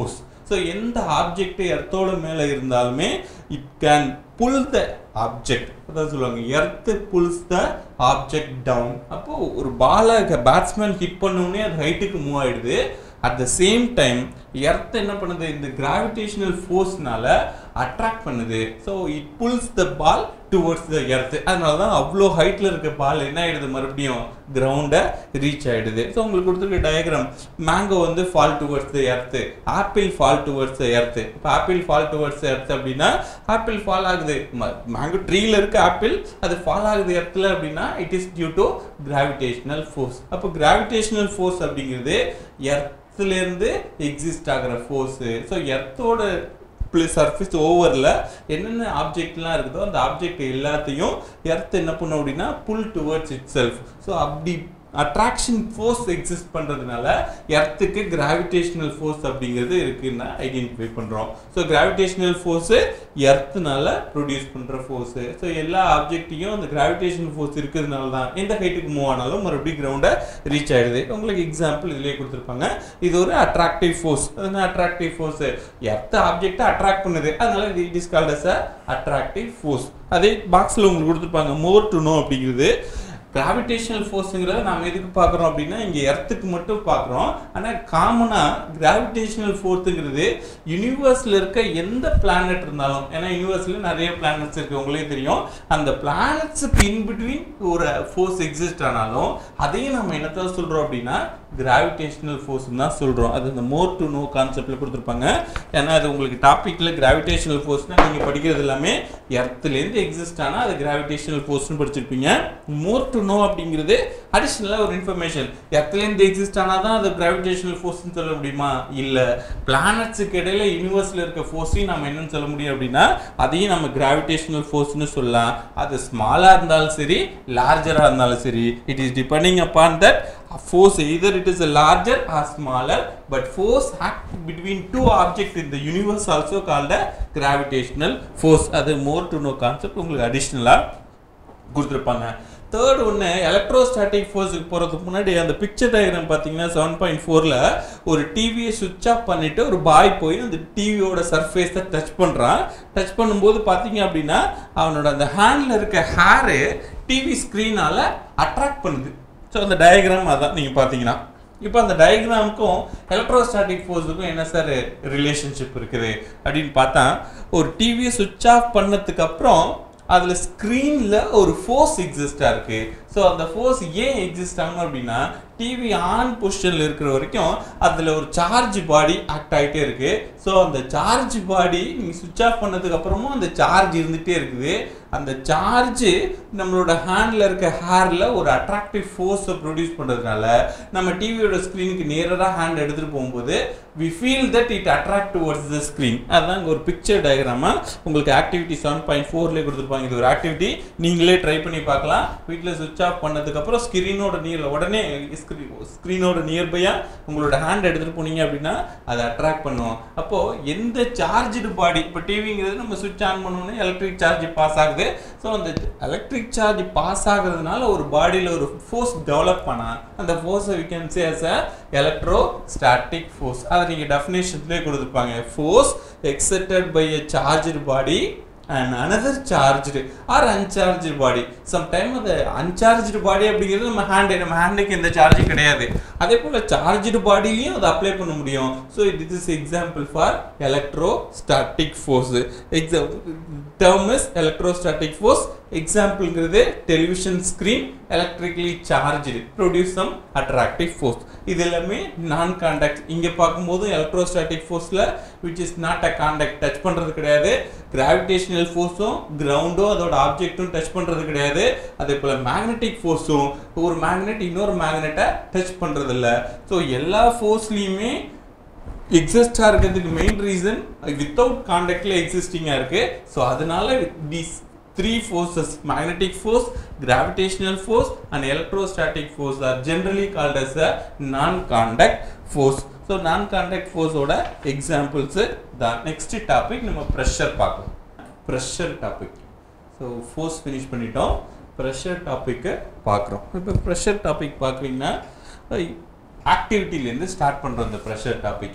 ஸோ எந்த ஆப்ஜெக்ட் எர்த்தோட மேலே இருந்தாலுமே it can pull the object அதான் சொல்லுவாங்க earth pulls the object down அப்போ ஒரு பாலை பேட்ஸ்மேன் ஹிட் பண்ணோடனே அது ஹைட்டுக்கு மூவ் ஆயிடுது at the same time earth என்ன பண்ணுது இந்த கிராவிடேஷனல் ஃபோர்ஸ்னால அட்ராக்ட் பண்ணுது so it pulls the ball towards the earth அதனால தான் அவ்வளோ ஹைட்டில் இருக்க பால் என்ன ஆயிடுது மறுபடியும் கிரவுண்டை ரீச் ஆயிடுது ஸோ உங்களுக்கு கொடுத்துருக்க டயக்ராம் மேங்கோ வந்து fall towards the earth apple fall towards the earth இப்போ ஆப்பிள் ஃபால் டுவர்ட்ஸ் எர்த் அப்படின்னா ஆப்பிள் ஃபால் ஆகுது மேங்கோ ட்ரீல இருக்க ஆப்பிள் அது ஃபால் ஆகுது எர்த்தில் அப்படின்னா it is due to gravitational force அப்போ கிராவிடேஷனல் ஃபோர்ஸ் அப்படிங்கிறது எர்த்துலேருந்து எக்ஸிஸ்ட் ஆகிற ஃபோர்ஸு ஸோ எர்த்தோட ப்ளஸ் சர்ஃபேஸ் ஓவரில் என்னென்ன ஆப்ஜெக்ட்லாம் இருக்குதோ அந்த ஆப்ஜெக்ட் எல்லாத்தையும் எர்த் என்ன பண்ணும் அப்படின்னா pull towards itself so அப்படி அட்ராக்ஷன் ஃபோர்ஸ் எக்ஸிஸ்ட் பண்ணுறதுனால எர்த்துக்கு கிராவிடேஷனல் ஃபோர்ஸ் அப்படிங்கிறது இருக்குன்னு ஐடென்டிஃபை பண்ணுறோம் ஸோ கிராவிடேஷனல் ஃபோர்ஸு எர்த்துனால ப்ரொடியூஸ் பண்ணுற ஃபோர்ஸு ஸோ எல்லா ஆப்ஜெக்ட்டையும் அந்த கிராவிடேஷனல் ஃபோர்ஸ் இருக்கிறதுனால தான் எந்த ஹைட்டுக்கு மூவ் ஆனாலும் மறுபடியும் கிரவுண்டை ரீச் ஆயிடுது உங்களுக்கு எக்ஸாம்பிள் இதுலேயே கொடுத்துருப்பாங்க இது ஒரு அட்ராக்டிவ் ஃபோர்ஸ் அது அட்ராக்டிவ் ஃபோர்ஸ் எர்த்த ஆப்ஜெக்டை அட்ராக்ட் பண்ணுது அதனால இது it is called as a attractive force அதே பாக்ஸில் உங்களுக்கு கொடுத்துருப்பாங்க மோர் டு நோ அப்படிங்கிறது கிராவிடேஷனல் ஃபோர்ஸுங்கிறத நம்ம எதுக்கு பார்க்குறோம் அப்படின்னா இங்கே எர்த்துக்கு மட்டும் பார்க்குறோம் ஆனால் காமனாக கிராவிடேஷனல் ஃபோர்ஸுங்கிறது யூனிவர்ஸில் இருக்க எந்த பிளானட் இருந்தாலும் ஏன்னா யூனிவர்ஸில் நிறைய பிளானட்ஸ் இருக்குது உங்களே தெரியும் அந்த பிளானட்ஸுக்கு இன்பிட்வீன் ஒரு ஃபோர்ஸ் எக்ஸிஸ்ட் ஆனாலும் அதையும் நம்ம என்னத்த சொல்கிறோம் அப்படின்னா கிராவிடேஷனல் ஃபோர்ஸ் தான் சொல்கிறோம் அது இந்த மோர் டு நோ கான்செப்டில் கொடுத்துருப்பாங்க ஏன்னா அது உங்களுக்கு டாப்பிக்கில் கிராவிடேஷனல் ஃபோர்ஸ்னால் நீங்கள் படிக்கிறது எல்லாமே எர்த்துலேருந்து எக்ஸிஸ்ட் ஆனால் அது கிராவிடேஷனல் ஃபோர்ஸ்னு படிச்சிருப்பீங்க மோர் டு நோ அப்படிங்கிறது அடிஷ்னலாக ஒரு இன்ஃபர்மேஷன் எர்த்துலேருந்து எக்ஸிஸ்ட் ஆனால் தான் அது கிராவிடேஷனல் ஃபோர்ஸ்னு சொல்ல முடியுமா இல்லை பிளானட்ஸுக்கு இடையில யூனிவர்ஸில் இருக்க ஃபோர்ஸையும் நம்ம என்னன்னு சொல்ல முடியும் அப்படின்னா அதையும் நம்ம கிராவிடேஷனல் ஃபோர்ஸ்னு சொல்லலாம் அது ஸ்மாலாக இருந்தாலும் சரி லார்ஜராக இருந்தாலும் சரி it is depending upon that force either it is a larger or smaller but force act between two objects in the universe also called a gravitational force அது more to know concept உங்களுக்கு அடிஷ்னலாக கொடுத்துருப்பாங்க third ஒன்று electrostatic ஃபோர்ஸுக்கு போகிறதுக்கு முன்னாடி அந்த picture diagram பார்த்தீங்கன்னா seven point ஃபோரில் ஒரு டிவியை சுவிட்ச் ஆஃப் பண்ணிவிட்டு ஒரு பாய் போய் அந்த டிவியோட சர்ஃபேஸை டச் பண்ணுறான் டச் பண்ணும்போது பார்த்தீங்க அப்படின்னா அவனோட அந்த ஹேண்டில் இருக்க ஹேரு டிவி ஸ்க்ரீனால் அட்ராக்ட் பண்ணுது ஸோ அந்த டயக்ராம் அதான் நீங்கள் பார்த்தீங்கன்னா இப்போ அந்த டயக்ராமுக்கும் எலக்ட்ரோஸ்டாட்டிக் ஃபோர்ஸுக்கும் என்ன சார் ரிலேஷன்ஷிப் இருக்குது அப்படின்னு பார்த்தா ஒரு டிவியை சுவிட்ச் ஆஃப் பண்ணதுக்கு அப்புறம் அதில் ஸ்க்ரீனில் ஒரு ஃபோர்ஸ் எக்ஸிஸ்டாக இருக்குது ஸோ அந்த ஃபோர்ஸ் ஏன் எக்ஸிஸ்ட் ஆகணும் அப்படின்னா டிவி ஆன் பொசிஷனில் இருக்கிற வரைக்கும் அதில் ஒரு சார்ஜ் பாடி ஆக்ட் ஆகிட்டே இருக்குது ஸோ அந்த சார்ஜ் பாடி நீங்கள் சுவிட்ச் ஆஃப் பண்ணதுக்கு அப்புறமும் அந்த சார்ஜ் இருந்துகிட்டே இருக்குது அந்த சார்ஜு நம்மளோட ஹேண்டில் இருக்க ஹேரில் ஒரு அட்ராக்டிவ் ஃபோர்ஸை ப்ரொடியூஸ் பண்ணுறதுனால நம்ம டிவியோட ஸ்க்ரீனுக்கு நேராக ஹேண்ட் எடுத்துகிட்டு போகும்போது we feel that it attract towards the screen அதுதான் இங்கே ஒரு பிக்சர் டயக்ராமாக உங்களுக்கு ஆக்டிவிட்டி செவன் பாயிண்ட் ஃபோர்லேயே கொடுத்துருப்பாங்க இது ஒரு ஆக்டிவிட்டி நீங்களே ட்ரை பண்ணி பார்க்கலாம் வீட்டில் சுவிட்ச் ஆஃப் பண்ணதுக்கப்புறம் ஸ்க்ரீனோட நியர் உடனே ஸ்க்ரீனோட நியர்பையாக உங்களோட ஹேண்ட் எடுத்துகிட்டு போனீங்க அப்படின்னா அதை அட்ராக்ட் பண்ணுவோம் அப்போது எந்த சார்ஜ்டு பாடி இப்போ டிவிங்கிறது நம்ம சுவிட்ச் ஆன் பண்ணோன்னே எலக்ட்ரிக் சார்ஜ் பாஸ் ஆகுது ஸோ அந்த எலக்ட்ரிக் சார்ஜ் பாஸ் ஆகுறதுனால ஒரு பாடியில் ஒரு ஃபோர்ஸ் டெவலப் பண்ணால் அந்த ஃபோர்ஸை we can say as a electrostatic force அதை நீங்கள் டெஃபினேஷன்லேயே கொடுத்துருப்பாங்க force exerted by a charged body and another charged or uncharged body sometime அந்த அன்சார்ஜ்டு பாடி அப்படிங்கிறது நம்ம ஹேண்டு நம்ம ஹேண்டுக்கு எந்த சார்ஜும் கிடையாது அதே போல் சார்ஜ்டு பாடிலையும் அதை அப்ளை பண்ண முடியும் so it is example for electrostatic force example term is electrostatic force எக்ஸாம்பிள்ங்கிறது television screen electrically charged produce some attractive force இது எல்லாமே நான் காண்டாக்ட் இங்கே பார்க்கும்போது எலக்ட்ரோஸ்டாட்டிக் ஃபோர்ஸில் which is not a contact touch பண்ணுறது கிடையாது கிராவிடேஷனல் ஃபோர்ஸும் கிரவுண்டும் அதோட ஆப்ஜெக்ட்டும் டச் பண்ணுறது கிடையாது அதே போல் மேக்னெட்டிக் ஃபோர்ஸும் ஒரு மேக்னெட் இன்னொரு மேக்னெட்டை டச் பண்ணுறது இல்லை ஸோ எல்லா ஃபோர்ஸ்லேயுமே எக்ஸிஸ்டாக இருக்கிறதுக்கு மெயின் ரீசன் வித்தவுட் காண்டாக்டில் எக்ஸிஸ்டிங்காக இருக்குது ஸோ அதனால these three forces magnetic force gravitational force and electrostatic force are generally called as a non contact force so non contact ஃபோர்ஸோட எக்ஸாம்பிள்ஸு தான் நெக்ஸ்ட் டாபிக் நம்ம ப்ரெஷர் பார்க்கலாம் pressure topic so force finish பண்ணிட்டோம் pressure டாப்பிக்கை பார்க்குறோம் இப்போ pressure topic பார்க்குறீங்கன்னா ஆக்டிவிட்டிலேருந்து start பண்ணுறோம் இந்த ப்ரெஷர் டாப்பிக்கை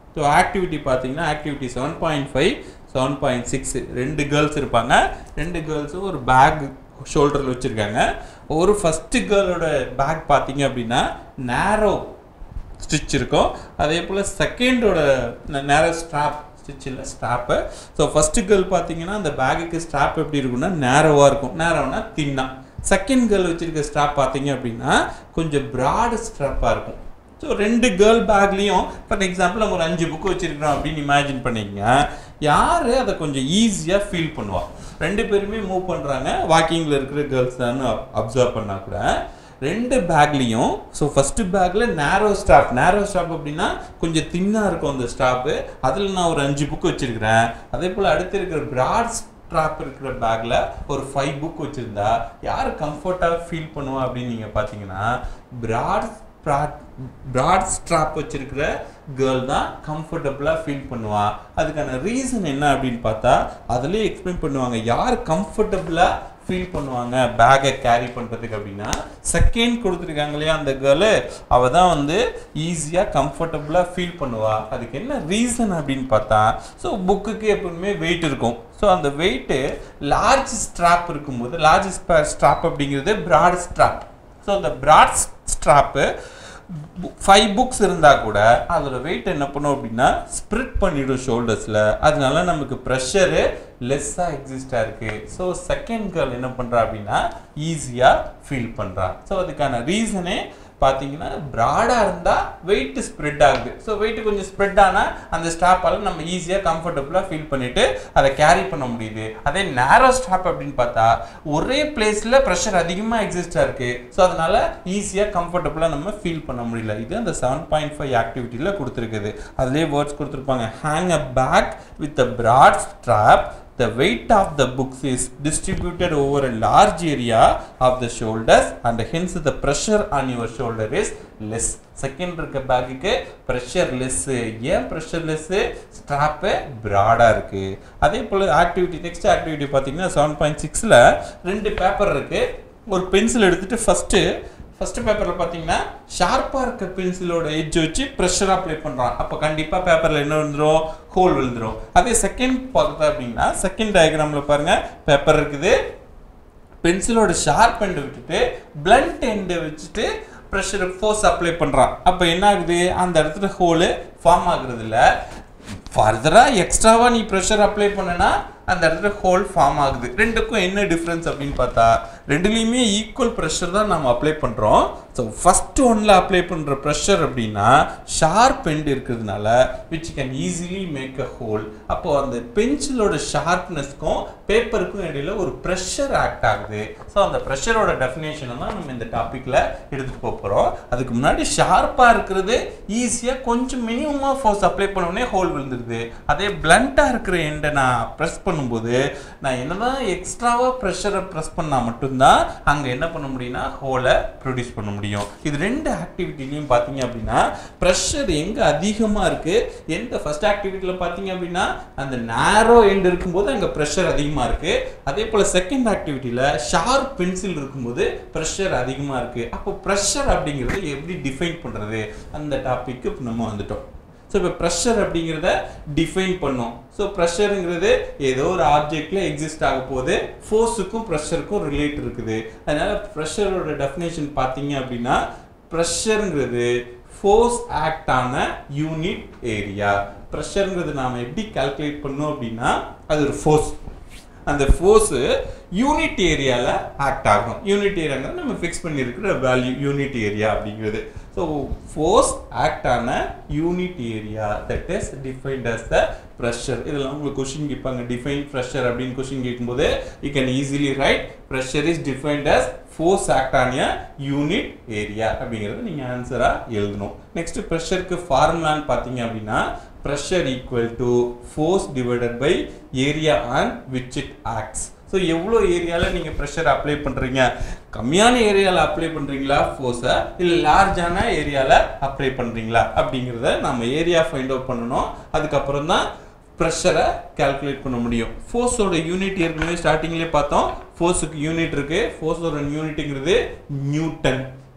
ஸோ ஆக்டிவிட்டி பார்த்தீங்கன்னா activity seven point five seven point six ரெண்டு கேர்ள்ஸ் இருப்பாங்க ரெண்டு கேர்ள்ஸும் ஒரு பேக் ஷோல்டரில் வச்சுருக்காங்க ஒரு ஃபஸ்ட்டு கேர்ளோட பேக் பார்த்தீங்க அப்படின்னா நேரோ ஸ்டிச் இருக்கும் அதே போல் செகண்டோட நேரோ ஸ்ட்ராப் ஸ்டிச் இல்லை ஸ்ட்ராப்பு ஸோ ஃபஸ்ட்டு கேர்ள் பார்த்தீங்கன்னா அந்த பேக்குக்கு ஸ்ட்ராப் எப்படி இருக்கும்னா நேரோவாக இருக்கும் நேரோனா தின்னா செகண்ட் கேர்ள் வச்சிருக்க ஸ்ட்ராப் பார்த்தீங்க அப்படின்னா கொஞ்சம் ப்ராடு ஸ்ட்ராப்பாக இருக்கும் ஸோ ரெண்டு கேர்ள் பேக்லேயும் ஃபார் எக்ஸாம்பிள் நம்ம ஒரு அஞ்சு புக்கு வச்சுருக்கிறோம் அப்படின்னு இமேஜின் பண்ணிக்கங்க யார் அதை கொஞ்சம் ஈஸியாக ஃபீல் பண்ணுவா ரெண்டு பேருமே மூவ் பண்ணுறாங்க வாக்கிங்கில் இருக்கிற கேர்ள்ஸ் தான் அப்சர்வ் பண்ணால் கூட ரெண்டு பேக்லேயும் ஸோ ஃபஸ்ட்டு பேக்கில் நேரோ ஸ்டாப் நேரோ ஸ்டாப் அப்படின்னா கொஞ்சம் தின்னாக இருக்கும் அந்த ஸ்டாப்பு அதில் நான் ஒரு அஞ்சு புக் வச்சுருக்கிறேன் அதே போல் அடுத்து இருக்கிற பிராட் ஸ்ட்ராப் இருக்கிற பேக்கில் ஒரு ஃபைவ் புக் வச்சுருந்தா யார் கம்ஃபர்ட்டாக ஃபீல் பண்ணுவா அப்படின்னு நீங்கள் பார்த்தீங்கன்னா பிராட் ப்ராட் ஸ்ட்ராப் வச்சிருக்கிற கேர்ள் தான் கம்ஃபர்டபுளாக ஃபீல் பண்ணுவா அதுக்கான ரீசன் என்ன அப்படின்னு பார்த்தா அதுலேயே எக்ஸ்பிளைன் பண்ணுவாங்க யார் கம்ஃபர்டபுளாக ஃபீல் பண்ணுவாங்க பேக்கை கேரி பண்ணுறதுக்கு அப்படின்னா செகண்ட் கொடுத்துருக்காங்க இல்லையா அந்த கேர்ளு அவள் தான் வந்து ஈஸியாக கம்ஃபர்டபுளாக ஃபீல் பண்ணுவா அதுக்கு என்ன ரீசன் அப்படின்னு பார்த்தா ஸோ புக்குக்கு எப்பவுமே வெயிட் இருக்கும் ஸோ அந்த வெயிட்டு லார்ஜ் ஸ்ட்ராப் இருக்கும்போது லார்ஜ் ஸ்ட்ராப் அப்படிங்கிறது ப்ராட் ஸ்ட்ராப் ஸோ அந்த ப்ராட் ஸ்ட்ராப்பு ஃபைவ் புக்ஸ் இருந்தால் கூட அதோட வெயிட் என்ன பண்ணும் அப்படின்னா ஸ்ப்ரிட் பண்ணிடும் ஷோல்டர்ஸில் அதனால நமக்கு ப்ரெஷரு லெஸ்ஸாக எக்ஸிஸ்டாக இருக்குது ஸோ செகண்ட் கேர்ள் என்ன பண்ணுறா அப்படின்னா ஈஸியாக ஃபீல் பண்ணுறா ஸோ அதுக்கான ரீசனே பார்த்தீங்கன்னா ப்ராடாக இருந்தால் வெயிட் ஸ்ப்ரெட் ஆகுது ஸோ வெயிட் கொஞ்சம் ஸ்ப்ரெட் ஆனால் அந்த ஸ்டாப்பால் நம்ம ஈஸியாக கம்ஃபர்டபுளாக ஃபீல் பண்ணிவிட்டு அதை கேரி பண்ண முடியுது அதே நேரோ ஸ்டாப் அப்படின்னு பார்த்தா ஒரே பிளேஸில் ப்ரெஷர் அதிகமாக எக்ஸிஸ்டாக இருக்குது ஸோ அதனால் ஈஸியாக கம்ஃபர்டபுளாக நம்ம ஃபீல் பண்ண முடியல இது அந்த செவன் பாயிண்ட் ஃபைவ் ஆக்டிவிட்டியில் கொடுத்துருக்குது அதுலேயே வேர்ட்ஸ் கொடுத்துருப்பாங்க hang a bag with a broad strap the weight of the books is distributed over a large area of the shoulders and hence the pressure on your shoulder is less second இருக்க பேக்குக்கு pressure less ஏன் pressure less strap ப்ராடாக இருக்குது அதே போல் activity next activity பார்த்தீங்கன்னா seven point சிக்ஸில் ரெண்டு பேப்பர் இருக்குது ஒரு பென்சில் எடுத்துகிட்டு ஃபஸ்ட்டு ஃபர்ஸ்ட் பேப்பரில் பார்த்தீங்கன்னா ஷார்ப்பாக இருக்க பென்சிலோட எட்ஜ் வச்சு ப்ரெஷர் அப்ளை பண்ணுறான் அப்போ கண்டிப்பாக பேப்பரில் என்ன விழுந்துரும் ஹோல் விழுந்துரும் அதே செகண்ட் பார்த்தா அப்படின்னா செகண்ட் டயக்ராமில் பாருங்கள் பேப்பர் இருக்குது பென்சிலோட ஷார்ப் எண்டை விட்டுட்டு பிளண்ட் எண்டை வச்சுட்டு ப்ரெஷர் ஃபோர்ஸ் அப்ளை பண்ணுறான் அப்போ என்ன ஆகுது அந்த இடத்துல ஹோலு ஃபார்ம் ஆகுறது இல்லை ஃபர்தராக எக்ஸ்ட்ராவாக நீ ப்ரெஷர் அப்ளை பண்ணனா அந்த இடத்துல ஹோல் ஃபார்ம் ஆகுது ரெண்டுக்கும் என்ன டிஃப்ரென்ஸ் அப்படின்னு பார்த்தா ரெண்டுலேயுமே ஈக்குவல் ப்ரெஷர் தான் நம்ம அப்ளை பண்ணுறோம் ஸோ ஃபஸ்ட் ஒன்ல அப்ளை பண்ணுற ப்ரெஷர் அப்படின்னா ஷார்ப் எண்ட் இருக்கிறதுனால which can easily make a hole அப்போ அந்த பென்சிலோட ஷார்ப்னஸ்க்கும் பேப்பருக்கும் இடையில ஒரு ப்ரெஷர் ஆக்ட் ஆகுது ஸோ அந்த ப்ரெஷரோட டெஃபினேஷனை தான் நம்ம இந்த டாப்பிக்கில் எடுத்துகிட்டு போக போகிறோம் அதுக்கு முன்னாடி ஷார்ப்பாக இருக்கிறது ஈஸியாக கொஞ்சம் மினிமமாக ஃபோர்ஸ் அப்ளை பண்ணோடனே ஹோல் விழுந்துருது அதே பிளண்ட்டாக இருக்கிற எண்டை நான் ப்ரெஸ் பண்ணும்போது நான் என்னதான் எக்ஸ்ட்ராவாக ப்ரெஷரை ப்ரெஸ் பண்ணால் மட்டும்தான் அங்கே என்ன பண்ண முடியும்னா ஹோலை ப்ரொடியூஸ் பண்ண முடியும் இது ரெண்டு ஆக்டிவிட்டிலையும் பார்த்தீங்க அப்படின்னா ப்ரெஷர் எங்கே அதிகமாக இருக்குது எந்த ஃபர்ஸ்ட் ஆக்டிவிட்டியில் பார்த்தீங்க அப்படின்னா அந்த நேரோ எண்ட் இருக்கும்போது அங்கே ப்ரெஷர் அதிகமாக இருக்குது அதே போல் செகண்ட் ஆக்டிவிட்டியில் ஷார்ப் பென்சில் இருக்கும்போது ப்ரெஷர் அதிகமாக இருக்குது அப்போ ப்ரெஷர் அப்படிங்கிறது எப்படி டிஃபைன் பண்ணுறது அந்த டாபிக்கு நம்ம வந்துட்டோம் ஸோ இப்போ ப்ரெஷர் அப்படிங்கிறத டிஃபைன் பண்ணோம் ஸோ ப்ரெஷருங்கிறது ஏதோ ஒரு ஆப்ஜெக்டில் எக்ஸிஸ்ட் ஆக போகுது ஃபோர்ஸுக்கும் ப்ரெஷருக்கும் ரிலேட் இருக்குது அதனால் ப்ரெஷரோட டெஃபினேஷன் பார்த்தீங்க அப்படின்னா ப்ரெஷருங்கிறது force act on unit area ப்ரெஷருங்கிறது நாம் எப்படி கால்குலேட் பண்ணோம் அப்படின்னா அது ஒரு ஃபோர்ஸ் அந்த ஃபோர்ஸு யூனிட் ஏரியாவில் ஆக்ட் ஆகும் யூனிட் ஏரியாங்கிறது நம்ம ஃபிக்ஸ் பண்ணியிருக்கிற வேல்யூ யூனிட் ஏரியா அப்படிங்கிறது so force act on unit area that is defined as the pressure இதெல்லாம் உங்களுக்கு கொஷின் கேட்பாங்க டிஃபைன் ப்ரெஷர் அப்படின்னு கொஷின் கேட்கும்போது you can easily write pressure is defined as force act on a unit area அப்படிங்கிறத நீங்கள் ஆன்சராக எழுதணும் next ப்ரெஷருக்கு ஃபார்முலான்னு பார்த்தீங்க அப்படின்னா pressure equal to force divided by area on which it acts so எவ்வளோ ஏரியாவில் நீங்கள் ப்ரெஷர் அப்ளை பண்ணுறீங்க கம்மியான ஏரியாவில் அப்ளை பண்ணுறீங்களா ஃபோர்ஸை இல்லை லார்ஜான ஏரியாவில் அப்ளை பண்ணுறீங்களா அப்படிங்கிறத நம்ம ஏரியா ஃபைண்ட் அவுட் பண்ணணும் அதுக்கப்புறம் தான் ப்ரெஷரை கால்குலேட் பண்ண முடியும் ஃபோர்ஸோட யூனிட் ஏற்கனவே ஸ்டார்டிங்லேயே பார்த்தோம் ஃபோர்ஸுக்கு யூனிட் இருக்குது ஃபோர்ஸோட யூனிட்டுங்கிறது நியூட்டன்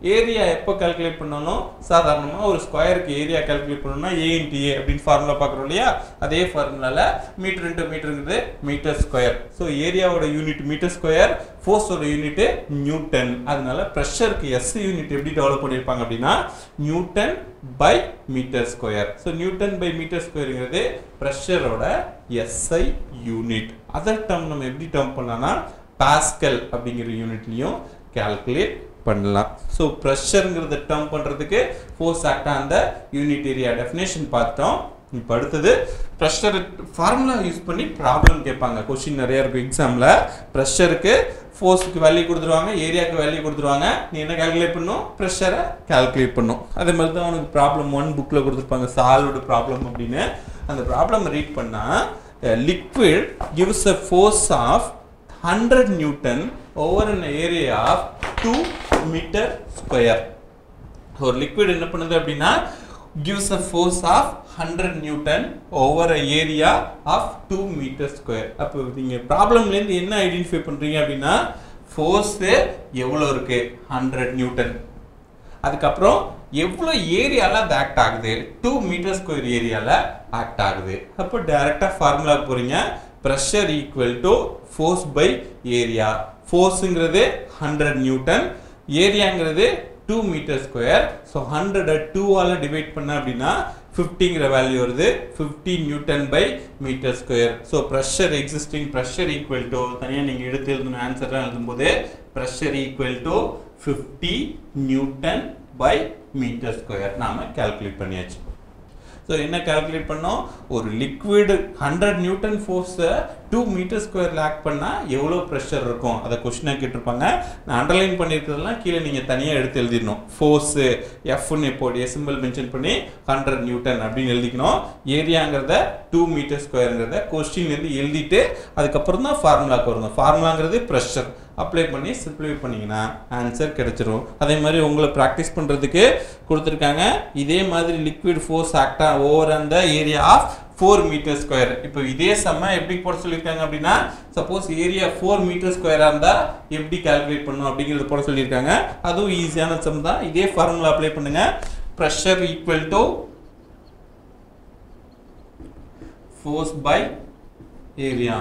ஏரியா எப்போ கால்குலேட் பண்ணணும் சாதாரணமாக ஒரு ஸ்கொயருக்கு ஏரியா கால்குலேட் பண்ணணும்னா ஏ இன்ட்டு ஏ அப்படின்னு ஃபார்முலா பார்க்குறோம் இல்லையா அதே ஃபார்முலாவில் மீட்டர் இன்ட்டு மீட்டருங்கிறது மீட்டர் ஸ்கொயர் ஸோ ஏரியாவோட யூனிட் மீட்டர் ஸ்கொயர் ஃபோர்ஸோட யூனிட் நியூட்டன் அதனால ப்ரெஷருக்கு எஸ் யூனிட் எப்படி டெவலப் பண்ணியிருப்பாங்க அப்படின்னா newton by metre square so newton by metre ஸ்கொயருங்கிறது ப்ரெஷரோட எஸ்ஐ யூனிட் அதர் டேர்ம் நம்ம எப்படி டேர்ம் பண்ணலாம்னா பாஸ்கல் அப்படிங்கிற யூனிட்லையும் கால்குலேட் பண்ணலாம் ஸோ ப்ரெஷருங்கிறத டேர்ம் பண்ணுறதுக்கு ஃபோர்ஸ் ஆக்டாக அந்த யூனிட் ஏரியா டெஃபினேஷன் பார்த்தோம் இப்போ அடுத்தது ப்ரெஷர் ஃபார்முலா யூஸ் பண்ணி ப்ராப்ளம் கேட்பாங்க கொஷின் நிறைய இருக்கும் எக்ஸாமில் ப்ரெஷருக்கு ஃபோர்ஸுக்கு வேல்யூ கொடுத்துருவாங்க ஏரியாவுக்கு வேல்யூ கொடுத்துருவாங்க நீ என்ன கால்குலேட் பண்ணும் ப்ரெஷரை கால்குலேட் பண்ணும் அதே மாதிரி தான் உனக்கு ப்ராப்ளம் ஒன் புக்கில் கொடுத்துருப்பாங்க சால்வ்டு ப்ராப்ளம் அப்படின்னு அந்த ப்ராப்ளம் ரீட் பண்ணால் liquid gives a force of 100 Newton over an area of 2 meter square. ஒரு liquid என்ன பண்ணுது அப்படின்னா gives a force of 100 Newton over a area of 2 meter square. அப்போ நீங்க ப்ராப்ளம்ல இருந்து என்ன ஐடென்டிஃபை பண்றீங்க அப்படின்னா ஃபோர்ஸ் எவ்வளவு இருக்கு 100 நியூட்டன் அதுக்கப்புறம் எவ்வளோ ஏரியாவில் அது ஆக்ட் ஆகுது டூ மீட்டர் ஸ்கொயர் ஏரியாவில் ஆக்ட் ஆகுது அப்போ டைரெக்டாக ஃபார்முலா போகிறீங்க pressure equal to force by area ஃபோர்ஸுங்கிறது ஹண்ட்ரட் நியூட்டன் ஏரியாங்கிறது டூ மீட்டர் ஸ்கொயர் ஸோ ஹண்ட்ரடை டூவால் டிவைட் பண்ண அப்படின்னா ஃபிஃப்டிங்கிற வேல்யூ வருது fifty newton by metre square so pressure existing pressure equal to தனியாக நீங்கள் எடுத்து எழுதணும் ஆன்சர்லாம் எழுதும்போது pressure equal to fifty newton by metre square நாம கால்குலேட் பண்ணியாச்சு ஸோ என்ன கால்குலேட் பண்ணோம் ஒரு லிக்விடு ஹண்ட்ரட் நியூட்டன் ஃபோர்ஸை டூ மீட்டர் ஸ்கொயரில் ஆக்ட் பண்ணால் எவ்வளோ ப்ரெஷர் இருக்கும் அதை கொஸ்டினாக கேட்டிருப்பாங்க நான் அண்டர்லைன் பண்ணியிருக்கிறதெல்லாம் கீழே நீங்கள் தனியாக எடுத்து எழுதிடணும் ஃபோர்ஸு எஃப்னு இப்போ சிம்பிள் மென்ஷன் பண்ணி ஹண்ட்ரட் நியூட்டன் அப்படின்னு எழுதிக்கணும் ஏரியாங்கிறத டூ மீட்டர் ஸ்கொயருங்கிறத கொஸ்டின்லேருந்து எழுதிட்டு அதுக்கப்புறம் தான் ஃபார்முலாக்கு வரணும் ஃபார்முலாங்கிறது ப்ரெஷர் அப்ளை பண்ணி சிம்பிளிஃபை பண்ணிங்கன்னா ஆன்சர் கிடைச்சிரும் அதே மாதிரி உங்களை ப்ராக்டிஸ் பண்ணுறதுக்கு கொடுத்துருக்காங்க இதே மாதிரி லிக்விட் ஃபோர்ஸ் ஆக்டா ஓவர் அந்த area of four metre square இப்போ இதே செம்ம எப்படி போட சொல்லியிருக்காங்க அப்படின்னா சப்போஸ் ஏரியா ஃபோர் மீட்டர் ஸ்கொயராக இருந்தால் எப்படி கால்குலேட் பண்ணணும் அப்படிங்கிறது போட சொல்லியிருக்காங்க அதுவும் ஈஸியான சம் தான் இதே ஃபார்முலா அப்ளை பண்ணுங்க pressure equal to force by area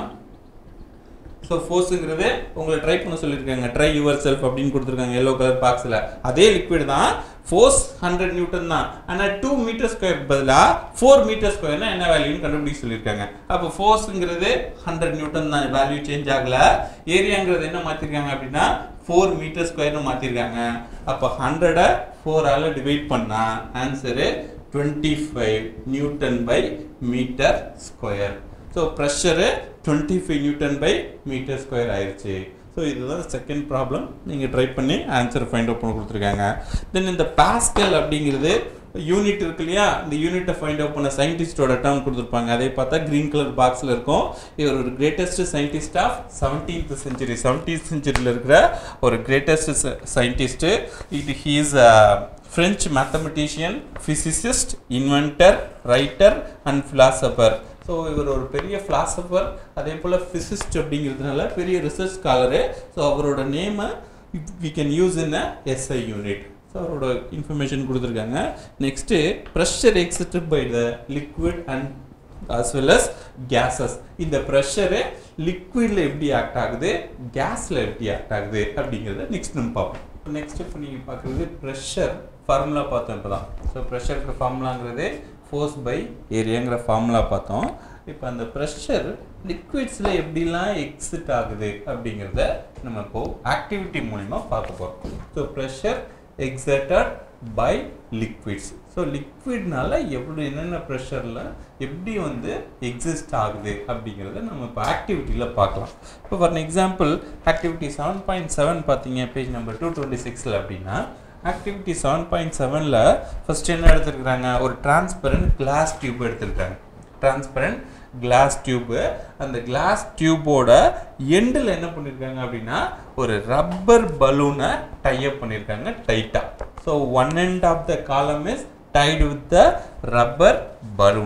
so ஃபோர்ஸுங்கிறது உங்களை ட்ரை பண்ண சொல்லியிருக்காங்க ட்ரை யுவர் செல்ஃப் அப்படின்னு கொடுத்துருக்காங்க எல்லோ கலர் பாக்ஸில் அதே லிக்விட் தான் ஃபோர்ஸ் ஹண்ட்ரட் நியூட்டன் தான் ஆனால் டூ மீட்டர் ஸ்கொயர் பதிலாக ஃபோர் மீட்டர் ஸ்கொயர்னா என்ன வேல்யூன்னு கண்டுபிடிக்க சொல்லியிருக்காங்க அப்போ ஃபோர்ஸுங்கிறது ஹண்ட்ரட் நியூட்டன் தான் வேல்யூ சேஞ்ச் ஆகல ஏரியாங்கிறது என்ன மாற்றிருக்காங்க அப்படின்னா ஃபோர் மீட்டர் ஸ்கொயர்னு மாற்றிருக்காங்க அப்போ ஹண்ட்ரடை ஃபோரால் டிவைட் பண்ணால் answer twenty five newton by metre square so pressure twenty five newton by metre square ஆயிடுச்சு ஸோ இதுதான் செகண்ட் ப்ராப்ளம் நீங்கள் ட்ரை பண்ணி ஆன்சர் ஃபைண்ட் அவுட் பண்ண கொடுத்துருக்காங்க தென் இந்த பாஸ்கல் அப்படிங்கிறது யூனிட் இருக்கு இல்லையா இந்த யூனிட்டை ஃபைண்ட் அவுட் பண்ண சயின்டிஸ்டோட டேர்ம் கொடுத்துருப்பாங்க அதே பார்த்தா க்ரீன் கலர் பாக்ஸில் இருக்கும் இவர் ஒரு greatest scientist of seventeenth century seventeenth செஞ்சுரியில் இருக்கிற ஒரு கிரேட்டஸ்ட் சயின்டிஸ்ட்டு இது he's French mathematician physicist inventor writer and philosopher so இவர் ஒரு பெரிய ஃபிலாசபர் அதே போல் ஃபிசிஸ்ட் அப்படிங்கிறதுனால பெரிய ரிசர்ச் ஸ்காலரு ஸோ அவரோட நேமை we can use in a SI unit so அவரோட இன்ஃபர்மேஷன் கொடுத்துருக்காங்க next pressure existed by the liquid and as well as gases இந்த ப்ரெஷரு லிக்விடில் எப்படி ஆக்ட் ஆகுது கேஸில் எப்படி ஆக்ட் ஆகுது அப்படிங்கிறத நெக்ஸ்ட் நம்ம பார்ப்போம் நெக்ஸ்ட் இப்போ நீங்கள் பார்க்குறது ப்ரெஷர் ஃபார்முலா பார்த்தோம் இப்போ தான் ஸோ ப்ரெஷருக்கு ஃபார்முலாங்கிறது ஃபோர்ஸ் பை ஏரியாங்கிற ஃபார்முலா பார்த்தோம் இப்போ அந்த ப்ரெஷர் லிக்விட்ஸில் எப்படிலாம் எக்ஸிட் ஆகுது அப்படிங்கிறத நம்ம இப்போ ஆக்டிவிட்டி மூலிமா பார்க்க போகிறோம் so pressure exerted by liquids so லிக்விட்னால எவ்வளோ என்னென்ன ப்ரெஷரில் எப்படி வந்து எக்ஸிஸ்ட் ஆகுது அப்படிங்கிறத நம்ம இப்போ ஆக்டிவிட்டியில் பார்க்கலாம் இப்போ for example activity seven point seven பார்த்தீங்க பேஜ் நம்பர் டூ டுவெண்ட்டி சிக்ஸில் அப்படின்னா ஆக்டிவிட்டி செவன் பாயிண்ட் செவனில் ஃபஸ்ட் என்ன எடுத்துருக்குறாங்க ஒரு டிரான்ஸ்பரண்ட் கிளாஸ் டியூப் எடுத்திருக்காங்க டிரான்ஸ்பரண்ட் கிளாஸ் டியூப்பு அந்த கிளாஸ் டியூபோட எண்டில் என்ன பண்ணியிருக்காங்க அப்படின்னா ஒரு ரப்பர் பலூனை டைப் பண்ணியிருக்காங்க டைட்டாக so one end of the column is tied with the rubber balloon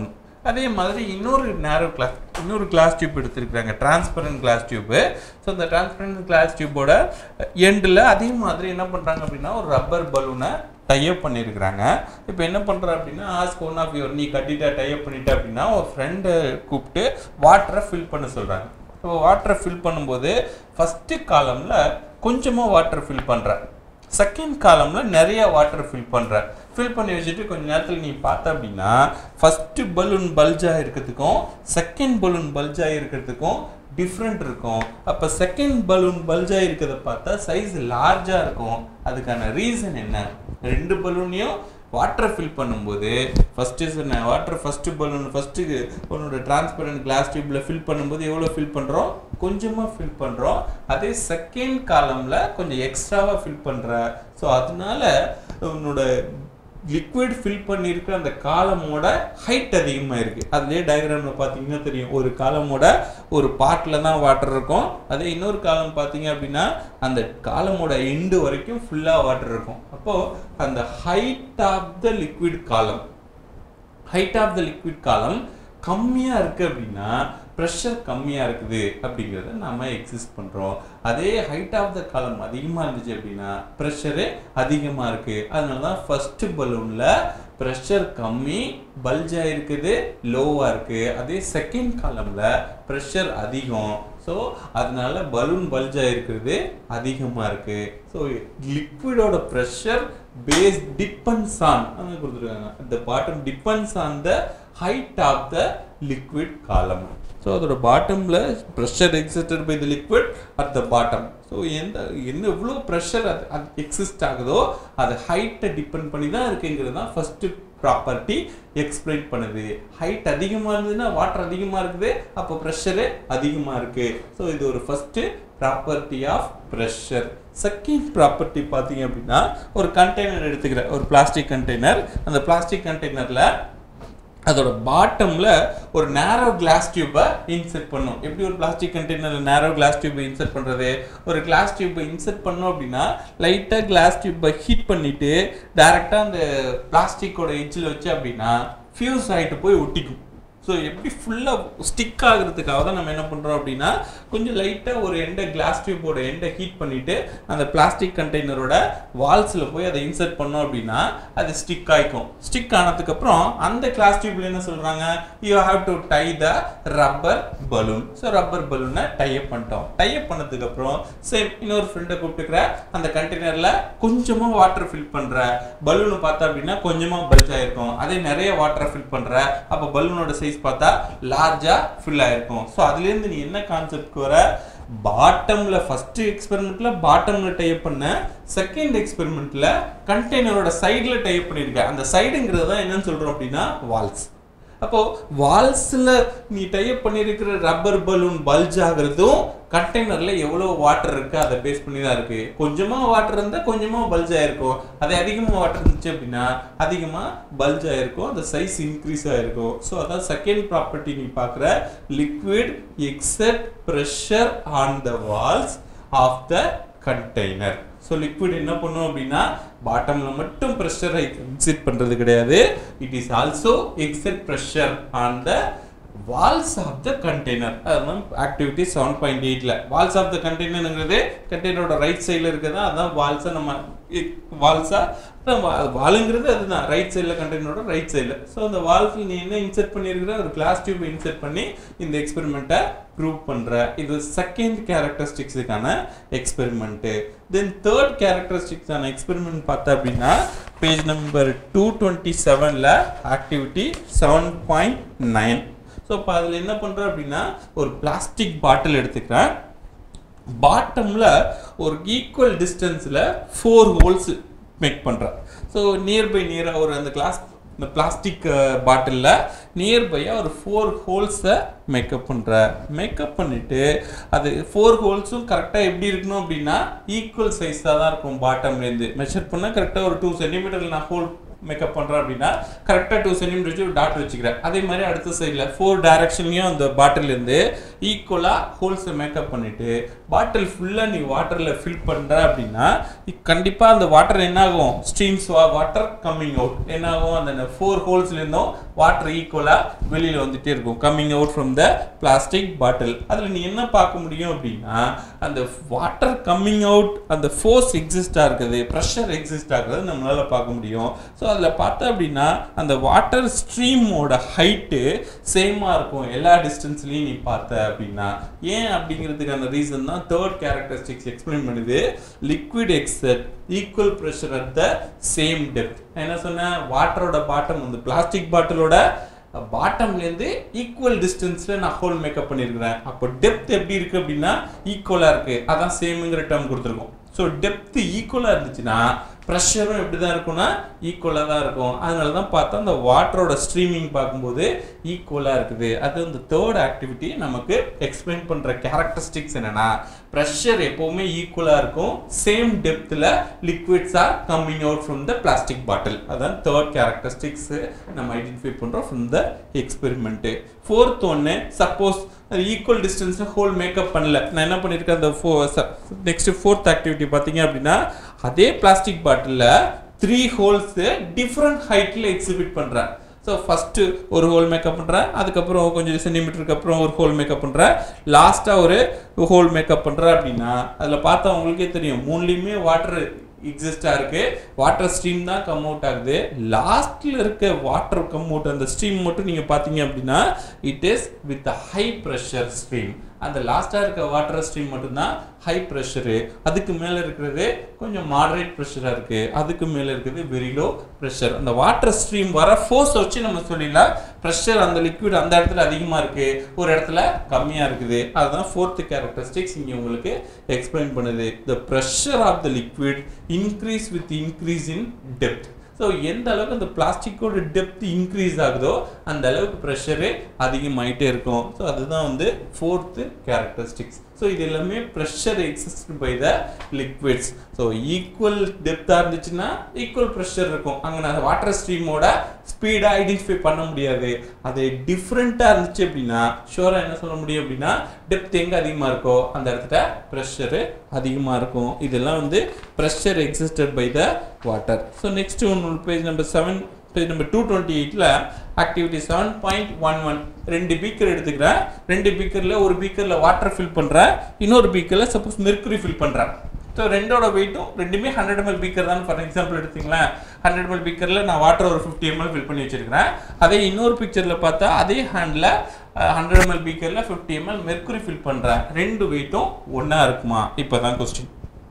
அதே மாதிரி இன்னொரு நேரோ கிளாஸ் இன்னொரு கிளாஸ் டியூப் எடுத்திருக்கிறாங்க டிரான்ஸ்பரண்ட் கிளாஸ் டியூப்பு ஸோ இந்த டிரான்ஸ்பரண்ட் கிளாஸ் டியூப்போட எண்டில் அதே மாதிரி என்ன பண்ணுறாங்க அப்படின்னா ஒரு ரப்பர் பலூனை டைப் பண்ணியிருக்கிறாங்க இப்போ என்ன பண்ணுற அப்படின்னா ஆஸ்க் ஒன் ஆஃப் யுவர் நீ கட்டிட்ட டைப் பண்ணிட்ட அப்படின்னா ஒரு ஃப்ரெண்டை கூப்பிட்டு வாட்டரை ஃபில் பண்ண சொல்கிறாங்க ஸோ வாட்டரை ஃபில் பண்ணும்போது ஃபஸ்ட்டு காலமில் கொஞ்சமாக வாட்டர் ஃபில் பண்ணுற செகண்ட் காலமில் நிறைய வாட்டர் ஃபில் பண்ணுற ஃபில் பண்ணி வச்சுட்டு கொஞ்ச நேரத்தில் நீ பார்த்த அப்படின்னா ஃபஸ்ட்டு பலூன் பல்ஜாக இருக்கிறதுக்கும் செகண்ட் பலூன் பல்ஜாக இருக்கிறதுக்கும் டிஃப்ரெண்ட் இருக்கும் அப்போ செகண்ட் பலூன் பல்ஜாக இருக்கிறத பார்த்தா சைஸ் லார்ஜாக இருக்கும் அதுக்கான ரீசன் என்ன ரெண்டு பலூனையும் வாட்டரை ஃபில் பண்ணும்போது ஃபஸ்ட்டு சொன்ன வாட்டர் ஃபஸ்ட்டு பலூன் ஃபஸ்ட்டு உன்னோட டிரான்ஸ்பரண்ட் கிளாஸ் டியூப்பில் ஃபில் பண்ணும்போது எவ்வளோ ஃபில் பண்ணுறோம் கொஞ்சமாக ஃபில் பண்ணுறோம் அதே செகண்ட் காலமில் கொஞ்சம் எக்ஸ்ட்ராவாக ஃபில் பண்ணுற ஸோ அதனால உன்னோட லிக்விட் ஃபில் பண்ணியிருக்கிற அந்த காலமோட ஹைட் அதிகமாக இருக்குது அதுலேயே டயக்ராமில் பார்த்தீங்கன்னா தெரியும் ஒரு காலமோட ஒரு பாட்டில் தான் வாட்டர் இருக்கும் அதே இன்னொரு காலம் பார்த்தீங்க அப்படின்னா அந்த காலமோட எண்டு வரைக்கும் ஃபுல்லாக வாட்டர் இருக்கும் அப்போது அந்த height of the liquid column height of the liquid column கம்மியாக இருக்குது அப்படின்னா ப்ரெஷர் கம்மியாக இருக்குது அப்படிங்கிறத நம்ம எக்ஸிஸ்ட் பண்ணுறோம் அதே ஹைட் ஆஃப் த காலம் அதிகமாக இருந்துச்சு அப்படின்னா ப்ரெஷரு அதிகமாக இருக்குது அதனால தான் ஃபஸ்ட்டு பலூனில் ப்ரெஷர் கம்மி பல்ஜாக இருக்குது லோவாக இருக்குது அதே செகண்ட் காலமில் ப்ரெஷர் அதிகம் ஸோ அதனால பலூன் பல்ஜாக இருக்கிறது அதிகமாக இருக்குது ஸோ லிக்விடோட ப்ரெஷர் பேஸ் டிபெண்ட்ஸ் ஆன் அங்கே கொடுத்துருக்காங்க the bottom depends on the height of the liquid column so அதோட பாட்டமில் pressure existed by the liquid at the bottom so எந்த என்ன எவ்வளோ ப்ரெஷர் அது அது எக்ஸிஸ்ட் ஆகுதோ அது ஹைட்டை டிபெண்ட் பண்ணி தான் இருக்குங்கிறது தான் ஃபஸ்ட்டு ப்ராப்பர்ட்டி எக்ஸ்பிளைன் பண்ணுது ஹைட் அதிகமாக இருந்ததுன்னா வாட்டர் அதிகமாக இருக்குது அப்போ ப்ரெஷரு அதிகமாக இருக்குது ஸோ இது ஒரு first property of pressure second property பார்த்தீங்க அப்படின்னா ஒரு கண்டெய்னர் எடுத்துக்கிறேன் ஒரு பிளாஸ்டிக் கண்டெய்னர் அந்த பிளாஸ்டிக் கண்டெய்னரில் அதோட பாட்டமில் ஒரு நேரோ கிளாஸ் டியூப்பை இன்செர்ட் பண்ணும் எப்படி ஒரு பிளாஸ்டிக் கண்டெய்னரில் நேரோ கிளாஸ் டியூப்பை இன்செர்ட் பண்ணுறது ஒரு கிளாஸ் டியூப்பை இன்செர்ட் பண்ணோம் அப்படின்னா லைட்டாக கிளாஸ் டியூப்பை ஹீட் பண்ணிவிட்டு டேரெக்டாக அந்த பிளாஸ்டிக்கோட எட்ஜில் வச்சு அப்படின்னா ஃபியூஸ் ஆகிட்டு போய் ஒட்டிக்கும் ஸோ எப்படி ஃபுல்லாக ஸ்டிக் ஆகுறதுக்காக தான் நம்ம என்ன பண்ணுறோம் அப்படின்னா கொஞ்சம் லைட்டாக ஒரு எண்டை கிளாஸ் டியூப்போட எண்டை ஹீட் பண்ணிவிட்டு அந்த பிளாஸ்டிக் கண்டெய்னரோட வால்ஸில் போய் அதை இன்சர்ட் பண்ணோம் அப்படின்னா அது ஸ்டிக் ஆகிக்கும் ஸ்டிக் ஆனதுக்கப்புறம் அந்த கிளாஸ் டியூப்ல என்ன சொல்கிறாங்க you have to tie the rubber balloon so rubber பலூனை டைப் பண்ணிட்டோம் டைப் பண்ணதுக்கப்புறம் சேம் இன்னொரு ஃப்ரெண்டை கூப்பிட்டுக்கிற அந்த கண்டெய்னரில் கொஞ்சமாக வாட்டர் ஃபில் பண்ணுற பலூனை பார்த்தா அப்படின்னா கொஞ்சமாக பல்ஜ் ஆயிருக்கும் அதே நிறைய வாட்டரை ஃபில் பண்ணுற அப்போ பலூனோட சைஸ் பார்த்தா லார்ஜாக ஃபில் ஆயிருக்கும் ஸோ அதுலேருந்து நீ என்ன கான்செப்ட்க்கு வர பாட்டம்ல ஃபர்ஸ்ட் எக்ஸ்பெரிமெண்ட்ல பாட்டம்ல டைப் பண்ண செகண்ட் எக்ஸ்பெரிமெண்ட்ல கண்டெய்னரோட சைடுல டைப் பண்ணிருக்க அந்த சைடுங்கிறது தான் என்னன்னு சொல்றோம் அப்படின்னா வால்ஸ் அப்போ வால்ஸ்ல நீ டைப் பண்ணியிருக்கிற ரப்பர் பலூன் பல்ஜ் ஆகுறதும் கண்டெய்னர்ல எவ்வளவு வாட்டர் இருக்கு அதை பேஸ் பண்ணி தான் இருக்கு கொஞ்சமா வாட்டர் இருந்தா கொஞ்சமா பல்ஜ் ஆயிருக்கும் அதே அதிகமா வாட்டர் இருந்துச்சு அப்படின்னா அதிகமா பல்ஜ் ஆயிருக்கும் அந்த சைஸ் இன்க்ரீஸ் ஆயிருக்கும் ஸோ அதான் செகண்ட் ப்ராப்பர்ட்டி நீ பார்க்குற liquid exert pressure on the walls of the container so liquid என்ன பண்ணும் அப்படின்னா பாட்டம்ல மட்டும் ப்ரெஷரை எக்ஸிட் பண்றது கிடையாது it is also exert pressure on the walls of the container அதுதான் ஆக்டிவிட்டி செவன் பாயிண்ட் எயிட்ல வால்ஸ் ஆஃப் த கண்டெய்னருங்கிறது கண்டெய்னரோட ரைட் சைடில் இருக்கிறதா அதான் வால்ஸை நம்ம வால்ஸா வாலுங்கிறது அதுதான் ரைட் சைடில் கண்டெய்னரோட ரைட் சைடில் ஸோ அந்த வால்ஸில் நீ என்ன இன்செர்ட் பண்ணியிருக்கிற ஒரு கிளாஸ் டியூப் இன்செர்ட் பண்ணி இந்த எக்ஸ்பெரிமெண்ட்டை ப்ரூவ் பண்ணுற இது செகண்ட் கேரக்டரிஸ்டிக்ஸுக்கான எக்ஸ்பெரிமெண்ட்டு தென் தேர்ட் கேரக்டரிஸ்டிக்ஸான எக்ஸ்பெரிமெண்ட் பார்த்தா அப்படின்னா பேஜ் நம்பர் டூ டுவெண்ட்டி செவனில் activity seven point nine so இப்போ அதில் என்ன பண்ணுறேன் அப்படின்னா ஒரு பிளாஸ்டிக் பாட்டில் எடுத்துக்கிறேன் பாட்டமில் ஒரு ஈக்குவல் டிஸ்டன்ஸில் ஃபோர் ஹோல்ஸ் மேக் பண்ணுறேன் ஸோ நியர்பை நியராக ஒரு அந்த கிளாஸ் இந்த பிளாஸ்டிக் பாட்டிலில் நியர்பையாக ஒரு ஃபோர் ஹோல்ஸை மேக்கப் பண்ணுற மேக்கப் பண்ணிவிட்டு அது ஃபோர் ஹோல்ஸும் கரெக்டாக எப்படி இருக்கணும் அப்படின்னா ஈக்குவல் சைஸாக தான் இருக்கும் பாட்டம்லேருந்து மெஷர் பண்ணால் கரெக்டாக ஒரு டூ சென்டிமீட்டர் நான் ஹோல் மேக்கப் பண்ணுறேன் அப்படின்னா கரெக்டாக டூ சென்டிமீட்டர் வச்சு ஒரு டாட் வச்சுக்கிறேன் அதே மாதிரி அடுத்த சைடில் ஃபோர் டைரக்ஷன்லையும் அந்த பாட்டிலேருந்து ஈக்குவலாக ஹோல்ஸை மேக்கப் பண்ணிட்டு பாட்டில் ஃபுல்லாக நீ வாட்டரில் ஃபில் பண்ணுற அப்படின்னா கண்டிப்பாக அந்த வாட்டர் என்ன ஆகும் ஸ்ட்ரீம்ஸ் வாட்டர் கம்மிங் அவுட் என்ன ஆகும் அந்த ஃபோர் ஹோல்ஸ்லேருந்தும் வாட்டர் ஈக்குவலாக வெளியில் வந்துட்டே இருக்கும் coming out from the plastic bottle அதில் நீ என்ன பார்க்க முடியும் அப்படின்னா அந்த வாட்டர் கம்மிங் அவுட் அந்த ஃபோர்ஸ் எக்ஸிஸ்டாக இருக்குது ப்ரெஷர் எக்ஸிஸ்ட் ஆகுறது நம்மளால் பார்க்க முடியும் ஸோ அதில் பார்த்தா அப்படின்னா அந்த வாட்டர் ஸ்ட்ரீமோட ஹைட்டு சேமாக இருக்கும் எல்லா டிஸ்டன்ஸ்லையும் நீ பார்த்த அப்படின்னா ஏன் அப்படிங்கிறதுக்கான ரீசன் தான் தேர்ட் கேரக்டரிஸ்டிக்ஸ் எக்ஸ்பிளைன் பண்ணுது liquid exert equal pressure at the same depth என்ன சொன்னேன் வாட்டரோட பாட்டம் வந்து பிளாஸ்டிக் பாட்டிலோட பாட்டம்லேருந்து ஈக்குவல் டிஸ்டன்ஸில் நான் ஹோல் மேக்கப் பண்ணியிருக்கிறேன் அப்போ டெப்த் எப்படி இருக்குது அப்படின்னா ஈக்குவலாக இருக்குது அதான் சேமுங்கிற டேர்ம் கொடுத்துருக்கோம் ஸோ டெப்த் ஈக்குவலாக இருந்துச்சுன்னா ப்ரெஷரும் எப்படி தான் இருக்கும்னா ஈக்குவலாக தான் இருக்கும் அதனால தான் பார்த்தா அந்த வாட்டரோட ஸ்ட்ரீமிங் பார்க்கும்போது ஈக்குவலாக இருக்குது அது இந்த தேர்ட் ஆக்டிவிட்டி நமக்கு எக்ஸ்பிளைன் பண்ணுற கேரக்டரிஸ்டிக்ஸ் என்னன்னா ப்ரெஷர் எப்போவுமே ஈக்குவலாக இருக்கும் சேம் டெப்த்தில் liquids are coming out from the plastic bottle அதான் தேர்ட் கேரக்டரிஸ்டிக்ஸ் நம்ம ஐடென்டிஃபை பண்ணுறோம் ஃப்ரம் த எக்ஸ்பெரிமெண்ட்டு ஃபோர்த் ஒன்று சப்போஸ் அது ஈக்குவல் டிஸ்டன்ஸில் ஹோல் மேக்கப் பண்ணல நான் என்ன பண்ணியிருக்கேன் அந்த ஃபோ நெக்ஸ்ட் ஃபோர்த் ஆக்டிவிட்டி பார்த்தீங்க அப்படின்னா அதே பிளாஸ்டிக் பாட்டிலில் த்ரீ ஹோல்ஸு டிஃப்ரெண்ட் ஹைட்டில் எக்ஸிபிட் பண்ணுறேன் ஸோ ஃபஸ்ட்டு ஒரு ஹோல் மேக்கப் பண்ணுறேன் அதுக்கப்புறம் கொஞ்சம் சென்டிமீட்டருக்கு அப்புறம் ஒரு ஹோல் மேக்கப் பண்ணுறேன் லாஸ்ட்டாக ஒரு ஹோல் மேக்கப் பண்ணுறேன் அப்படின்னா அதில் பார்த்தா உங்களுக்கே தெரியும் மூணுலேயுமே வாட்டர் எக்ஸிஸ்டாக இருக்கு வாட்டர் ஸ்ட்ரீம் தான் கம் அவுட் ஆகுது லாஸ்ட்ல இருக்க வாட்டர் கம் அவுட் அந்த ஸ்ட்ரீம் மட்டும் நீங்கள் பார்த்தீங்க அப்படின்னா it is with high pressure stream அந்த லாஸ்ட்டாக இருக்க வாட்டர் ஸ்ட்ரீம் மட்டும்தான் ஹை ப்ரெஷரு அதுக்கு மேலே இருக்கிறது கொஞ்சம் மாடரேட் ப்ரெஷராக இருக்குது அதுக்கு மேலே இருக்கிறது வெரி லோ ப்ரெஷர் அந்த வாட்டர் ஸ்ட்ரீம் வர ஃபோர்ஸ் வச்சு நம்ம சொல்லிடலாம் ப்ரெஷர் அந்த லிக்விட் அந்த இடத்துல அதிகமாக இருக்குது ஒரு இடத்துல கம்மியாக இருக்குது அதுதான் ஃபோர்த்து கேரக்டரிஸ்டிக்ஸ் இங்கே உங்களுக்கு எக்ஸ்பிளைன் பண்ணுது the pressure of the liquid increase with increase in depth so எந்த அளவுக்கு அந்த பிளாஸ்டிக்கோட டெப்த் இன்க்ரீஸ் ஆகுதோ அந்த அளவுக்கு ப்ரெஷரு அதிகமாயிட்டே இருக்கும் ஸோ அதுதான் வந்து ஃபோர்த்து கேரக்டரிஸ்டிக்ஸ் ஸோ இது எல்லாமே pressure exist by the liquids so equal டெப்த்தாக இருந்துச்சுன்னா ஈக்குவல் ப்ரெஷர் இருக்கும் அங்கே நான் வாட்டர் ஸ்ட்ரீமோட ஸ்பீடாக ஐடென்டிஃபை பண்ண முடியாது அது டிஃப்ரெண்ட்டாக இருந்துச்சு அப்படின்னா ஷோராக என்ன சொல்ல முடியும் அப்படின்னா டெப்த் எங்கே அதிகமாக இருக்கோ அந்த இடத்துல ப்ரெஷரு அதிகமாக இருக்கும் இதெல்லாம் வந்து pressure existed by the water so next ஒன்று page number seven page number two twenty எயிட்டில் activity seven point one one ரெண்டு பீக்கர் எடுத்துக்கிறேன் ரெண்டு பீக்கரில் ஒரு பீக்கரில் வாட்டர் ஃபில் பண்ணுறேன் இன்னொரு பீக்கரில் சப்போஸ் மெர்க்குரி ஃபில் பண்ணுறேன் ஸோ ரெண்டோட வெயிட்டும் ரெண்டுமே ஹண்ட்ரட் எம்எல் பீக்கர் தான் ஃபார் எக்ஸாம்பிள் எடுத்துங்களேன் ஹண்ட்ரட் எம்எல் பீக்கரில் நான் வாட்டர் ஒரு ஃபிஃப்டி எம்எல் ஃபில் பண்ணி வச்சிருக்கிறேன் அதே இன்னொரு பிக்சரில் பார்த்தா அதே ஹேண்டில் ஹண்ட்ரட் எம்எல் பீக்கரில் ஃபிஃப்டி எம்எல் மெர்க்குரி ஃபில் பண்ணுறேன் ரெண்டு வெயிட்டும் ஒன்றா இருக்குமா இப்போ தான் கொஸ்டின்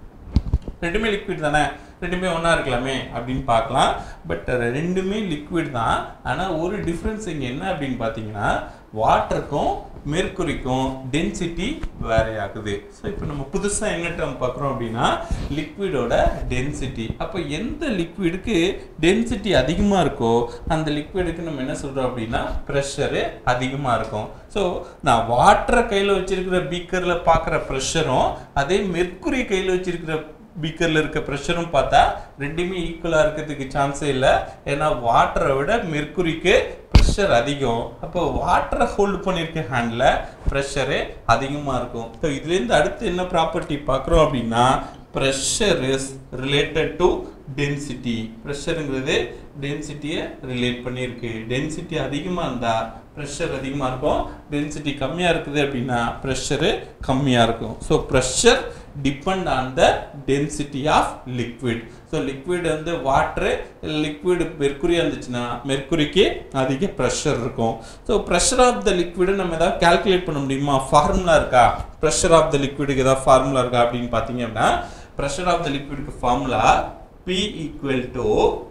ரெண்டுமே லிக்விட் தானே ரெண்டுமே ஒன்றா இருக்கலாமே அப்படின்னு பார்க்கலாம் பட் ரெண்டுமே லிக்விட் தான் ஆனால் ஒரு டிஃப்ரென்ஸ் இங்கே என்ன அப்படின்னு பார்த்தீங்கன்னா வாட்டருக்கும் மெர்க்குரிக்கும் டென்சிட்டி வேரி ஆகுது ஸோ இப்போ நம்ம புதுசாக என்ன டேர்ம் பார்க்குறோம் அப்படின்னா லிக்விடோட டென்சிட்டி அப்போ எந்த லிக்விடுக்கு டென்சிட்டி அதிகமாக இருக்கோ அந்த லிக்விடுக்கு நம்ம என்ன சொல்கிறோம் அப்படின்னா ப்ரெஷரு அதிகமாக இருக்கும் ஸோ நான் வாட்டரை கையில் வச்சிருக்கிற பீக்கரில் பார்க்குற ப்ரெஷரும் அதே மெர்க்குரி கையில் வச்சிருக்கிற பீக்கரில் இருக்க ப்ரெஷரும் பார்த்தா ரெண்டுமே ஈக்குவலாக இருக்கிறதுக்கு சான்ஸே இல்லை ஏன்னா வாட்டரை விட மெர்க்குரிக்கு ப்ரெஷர் அதிகம் அப்போ வாட்டரை ஹோல்டு பண்ணியிருக்க ஹேண்டில் ப்ரெஷரு அதிகமாக இருக்கும் ஸோ இதுலேருந்து அடுத்து என்ன ப்ராப்பர்ட்டி பார்க்குறோம் அப்படின்னா pressure is related to density ப்ரெஷருங்கிறது டென்சிட்டியை ரிலேட் பண்ணியிருக்கு டென்சிட்டி அதிகமாக இருந்தால் ப்ரெஷர் அதிகமாக இருக்கும் டென்சிட்டி கம்மியாக இருக்குது அப்படின்னா ப்ரெஷரு கம்மியாக இருக்கும் so pressure depend on the density of liquid so liquid வந்து வாட்ரு லிக்விட் மெர்க்குரியாக இருந்துச்சுன்னா மெர்க்குரிக்கு அதிக ப்ரெஷர் இருக்கும் so pressure of the liquid நம்ம ஏதாவது கால்குலேட் பண்ண முடியுமா ஃபார்முலா இருக்கா ப்ரெஷர் ஆஃப் த லிக்விடுக்கு ஏதாவது ஃபார்முலா இருக்கா அப்படின்னு பார்த்தீங்க அப்படின்னா ப்ரெஷர் ஆஃப் த லிக்விடுக்கு formula P equal to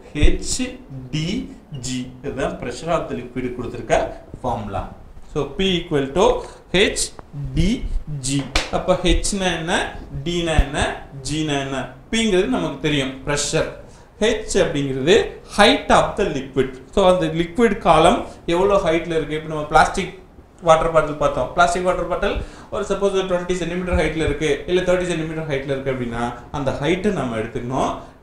HDG இதுதான் ப்ரெஷர் ஆஃப் த லிக்விட் கொடுத்துருக்க formula so P equal to HDG அப்போ ஹெச்னா என்ன டினா என்ன ஜினா என்ன பிங்கிறது நமக்கு தெரியும் ப்ரெஷர் ஹெச் அப்படிங்கிறது height of the liquid so அந்த லிக்விட் காலம் எவ்வளோ ஹைட்டில் இருக்குது இப்போ நம்ம பிளாஸ்டிக் வாட்டர் பாட்டில் பார்த்தோம் பிளாஸ்டிக் வாட்டர் பாட்டில் ஒரு சப்போஸ் ஒரு டுவெண்ட்டி சென்டிமீட்டர் ஹைட்டில் இருக்குது இல்லை தேர்ட்டி சென்டிமீட்டர் ஹைட்டில் இருக்குது அப்படின்னா அந்த ஹைட்டை நம்ம எடுத்துக்கணும்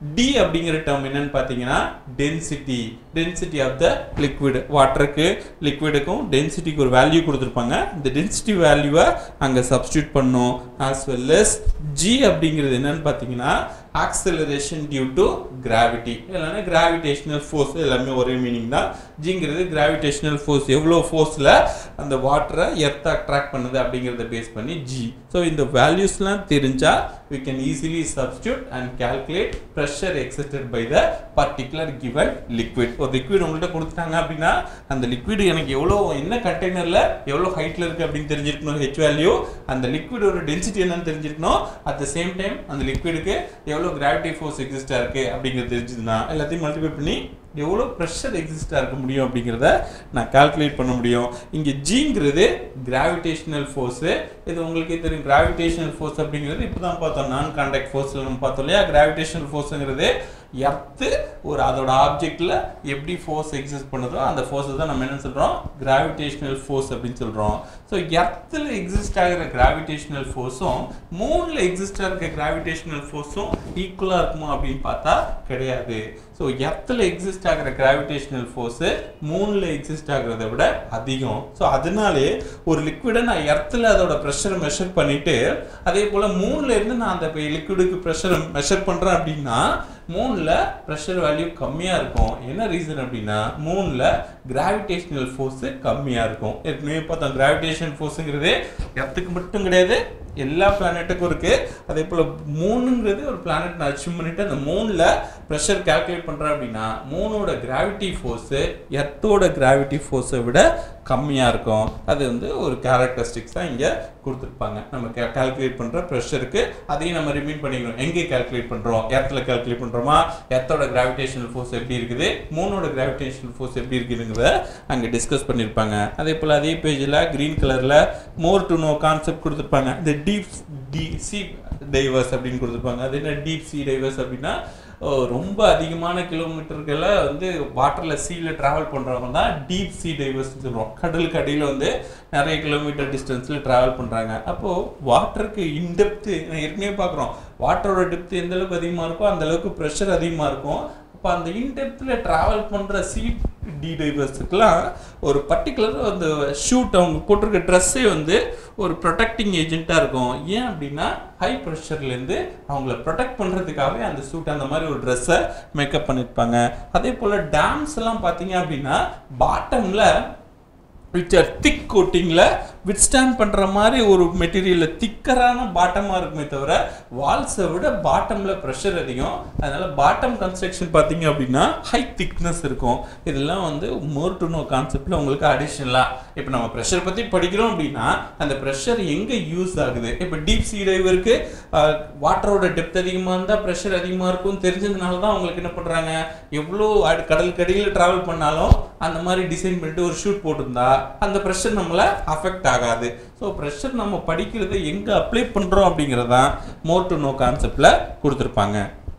டி அப்படிங்கிற டேர்ம் என்னன்னு பார்த்தீங்கன்னா density density of the liquid வாட்டருக்கு லிக்விடுக்கும் டென்சிட்டிக்கு ஒரு வேல்யூ கொடுத்துருப்பாங்க இந்த டென்சிட்டி வேல்யூவை அங்கே சப்ஸ்டியூட் பண்ணும் ஆஸ் வெல் as ஜி அப்படிங்கிறது என்னன்னு பார்த்தீங்கன்னா ஆக்சலரேஷன் டியூ டு கிராவிட்டி இல்லைன்னா கிராவிடேஷனல் ஃபோர்ஸ் எல்லாமே ஒரே மீனிங் தான் ஜிங்கிறது கிராவிடேஷனல் ஃபோர்ஸ் எவ்வளோ ஃபோர்ஸில் அந்த வாட்டரை எர்த் அட்ராக்ட் பண்ணுது அப்படிங்கிறத பேஸ் பண்ணி ஜி ஸோ இந்த வேல்யூஸ்லாம் தெரிஞ்சால் we can easily substitute and calculate pressure exerted by the particular given liquid ஒரு liquid உங்கள்கிட்ட கொடுத்துட்டாங்க அப்படின்னா அந்த liquid எனக்கு எவ்வளோ என்ன கண்டெய்னரில் எவ்வளோ ஹைட்டில் இருக்குது அப்படின்னு தெரிஞ்சிருக்கணும் ஹெச் வேல்யூ அந்த லிக்விடோட டென்சிட்டி என்னன்னு தெரிஞ்சிருக்கணும் அட் த சேம் டைம் அந்த லிக்விடுக்கு எவ்வளோ கிராவிட்டி ஃபோர்ஸ் எக்ஸிஸ்டாக இருக்குது அப்படிங்கிறது தெரிஞ்சதுன்னா எல்லாத்தையும் மல்டிப்ளை பண்ணி எவ்வளோ ப்ரெஷர் எக்ஸிஸ்டாக இருக்க முடியும் அப்படிங்கிறத நான் கால்குலேட் பண்ண முடியும் இங்கே ஜிங்கிறது கிராவிடேஷனல் ஃபோர்ஸு இது உங்களுக்கே தெரியும் கிராவிடேஷனல் ஃபோர்ஸ் அப்படிங்கிறது இப்போ தான் பார்த்தோம் நான் கான்டாக்ட் ஃபோர்ஸில் நம்ம பார்த்தோம் இல்லையா கிராவிடேஷனல் ஃபோர்ஸுங்கிறது எர்த்து ஒரு அதோட ஆப்ஜெக்டில் எப்படி ஃபோர்ஸ் எக்ஸிஸ்ட் பண்ணுதோ அந்த ஃபோர்ஸை தான் நம்ம என்ன சொல்கிறோம் கிராவிடேஷனல் ஃபோர்ஸ் அப்படின்னு சொல்கிறோம் ஸோ எர்த்தில் எக்ஸிஸ்ட் ஆகிற கிராவிடேஷனல் ஃபோர்ஸும் மூணில் எக்ஸிஸ்ட் ஆகிற கிராவிடேஷனல் ஃபோர்ஸும் ஈக்குவலாக இருக்குமா அப்படின்னு பார்த்தா கிடையாது ஸோ எர்த்தில் எக்ஸிஸ்ட் ஆகிற கிராவிடேஷனல் ஃபோர்ஸு மூணில் எக்ஸிஸ்ட் ஆகிறத விட அதிகம் ஸோ அதனாலே ஒரு லிக்விடை நான் எர்த்தில் அதோட ப்ரெஷரை மெஷர் பண்ணிட்டு அதே போல் மூணில் இருந்து நான் அந்த லிக்விடுக்கு ப்ரெஷரை மெஷர் பண்ணுறேன் அப்படின்னா மூணில் ப்ரெஷர் வேல்யூ கம்மியாக இருக்கும் என்ன ரீசன் அப்படின்னா மூணில் கிராவிடேஷனல் ஃபோர்ஸு கம்மியாக இருக்கும் ஏற்கனவே பார்த்தோம் கிராவிடேஷன் ஃபோர்ஸுங்கிறது எர்த்துக்கு மட்டும் கிடையாது எல்லா பிளானட்டுக்கும் இருக்கு அதே போல் மூணுங்கிறது ஒரு பிளானட் நான் அச்சீவ் பண்ணிட்டு அந்த மூணில் ப்ரெஷர் கால்குலேட் பண்ணுறேன் அப்படின்னா மூணோட கிராவிட்டி ஃபோர்ஸு எர்த்தோட கிராவிட்டி ஃபோர்ஸை விட கம்மியாக இருக்கும் அது வந்து ஒரு கேரக்டரிஸ்டிக்ஸ் தான் இங்கே கொடுத்துருப்பாங்க நம்ம கால்குலேட் பண்ணுற ப்ரெஷருக்கு அதையும் நம்ம ரிமைன் பண்ணிக்கணும் எங்கே கால்குலேட் பண்ணுறோம் எர்த்தில் கால்குலேட் பண்ணுறோமா எர்த்தோட கிராவிடேஷனல் ஃபோர்ஸ் எப்படி இருக்குது மூணோட கிராவிடேஷனல் ஃபோர்ஸ் எப்படி இருக்குதுங்கிறத அங்கே டிஸ்கஸ் பண்ணியிருப்பாங்க அதே போல் அதே பேஜில் க்ரீன் கலரில் மோர் டு நோ கான்செப்ட் கொடுத்துருப்பாங்க இந்த டீப் டி சி டைவர்ஸ் அப்படின்னு கொடுத்துருப்பாங்க அது என்ன டீப் சி டைவர்ஸ் அப்படின்னா ஓ, ரொம்ப அதிகமான கிலோமீட்டருக்கெல்லாம் வந்து வாட்டரில் சீல ட்ராவல் பண்ணுறவங்க தான் டீப் சி டைவர்ஸ்னு சொல்லுவோம் கடலுக்கு அடியில் வந்து நிறைய கிலோமீட்டர் டிஸ்டன்ஸில் ட்ராவல் பண்ணுறாங்க அப்போது வாட்டருக்கு இன்டெப்த்து ஏற்கனவே பார்க்குறோம் வாட்டரோட டெப்த் எந்த அளவுக்கு அதிகமாக இருக்கோ அந்த அளவுக்கு ப்ரெஷர் அதிகமாக இருக்கும் அப்போ அந்த இன்டெப்த்தில் ட்ராவல் பண்ணுற சி டி டைவர்ஸுக்கெலாம் ஒரு பர்டிகுலர் அந்த ஷூட் அவங்க போட்டிருக்க ட்ரெஸ்ஸே வந்து ஒரு ப்ரொடெக்டிங் ஏஜென்ட்டாக இருக்கும் ஏன் அப்படின்னா ஹை ப்ரெஷர்லேருந்து அவங்கள ப்ரொடெக்ட் பண்ணுறதுக்காகவே அந்த சூட் அந்த மாதிரி ஒரு ட்ரெஸ்ஸை மேக்கப் பண்ணியிருப்பாங்க அதே போல் டேம்ஸ் எல்லாம் பார்த்தீங்க அப்படின்னா பாட்டமில் விச் ஆர் திக் கோட்டிங்கில் விட்ஸ்டாண்ட் பண்ணுற மாதிரி ஒரு மெட்டீரியலில் திக்கரான பாட்டமாக இருக்குமே தவிர வால்ஸை விட பாட்டமில் ப்ரெஷர் அதிகம் அதனால் பாட்டம் கன்ஸ்ட்ரக்ஷன் பார்த்தீங்க அப்படின்னா ஹை திக்னஸ் இருக்கும் இதெல்லாம் வந்து மோர் டு நோ கான்செப்டில் உங்களுக்கு அடிஷ்னலாக இப்போ நம்ம ப்ரெஷர் பற்றி படிக்கிறோம் அப்படின்னா அந்த ப்ரெஷர் எங்கே யூஸ் ஆகுது இப்போ டீப் சீ டைவருக்கு வாட்டரோட டெப்த் அதிகமாக இருந்தால் ப்ரெஷர் அதிகமாக இருக்கும் தெரிஞ்சதுனால தான் அவங்களுக்கு என்ன பண்ணுறாங்க எவ்வளோ அடி- கடலுக்கு அடியில் ட்ராவல் பண்ணாலும் அந்த மாதிரி டிசைன் பண்ணிட்டு ஒரு ஷூட் போட்டிருந்தா அந்த ப்ரெஷர் நம்மளை அஃபெக்ட் ஆகாது ஸோ ப்ரெஷர் நம்ம படிக்கிறது எங்கே அப்ளை பண்ணுறோம் அப்படிங்கிறதான் மோர் டு நோ கான்செப்டில் கொடுத்துருப்பாங்க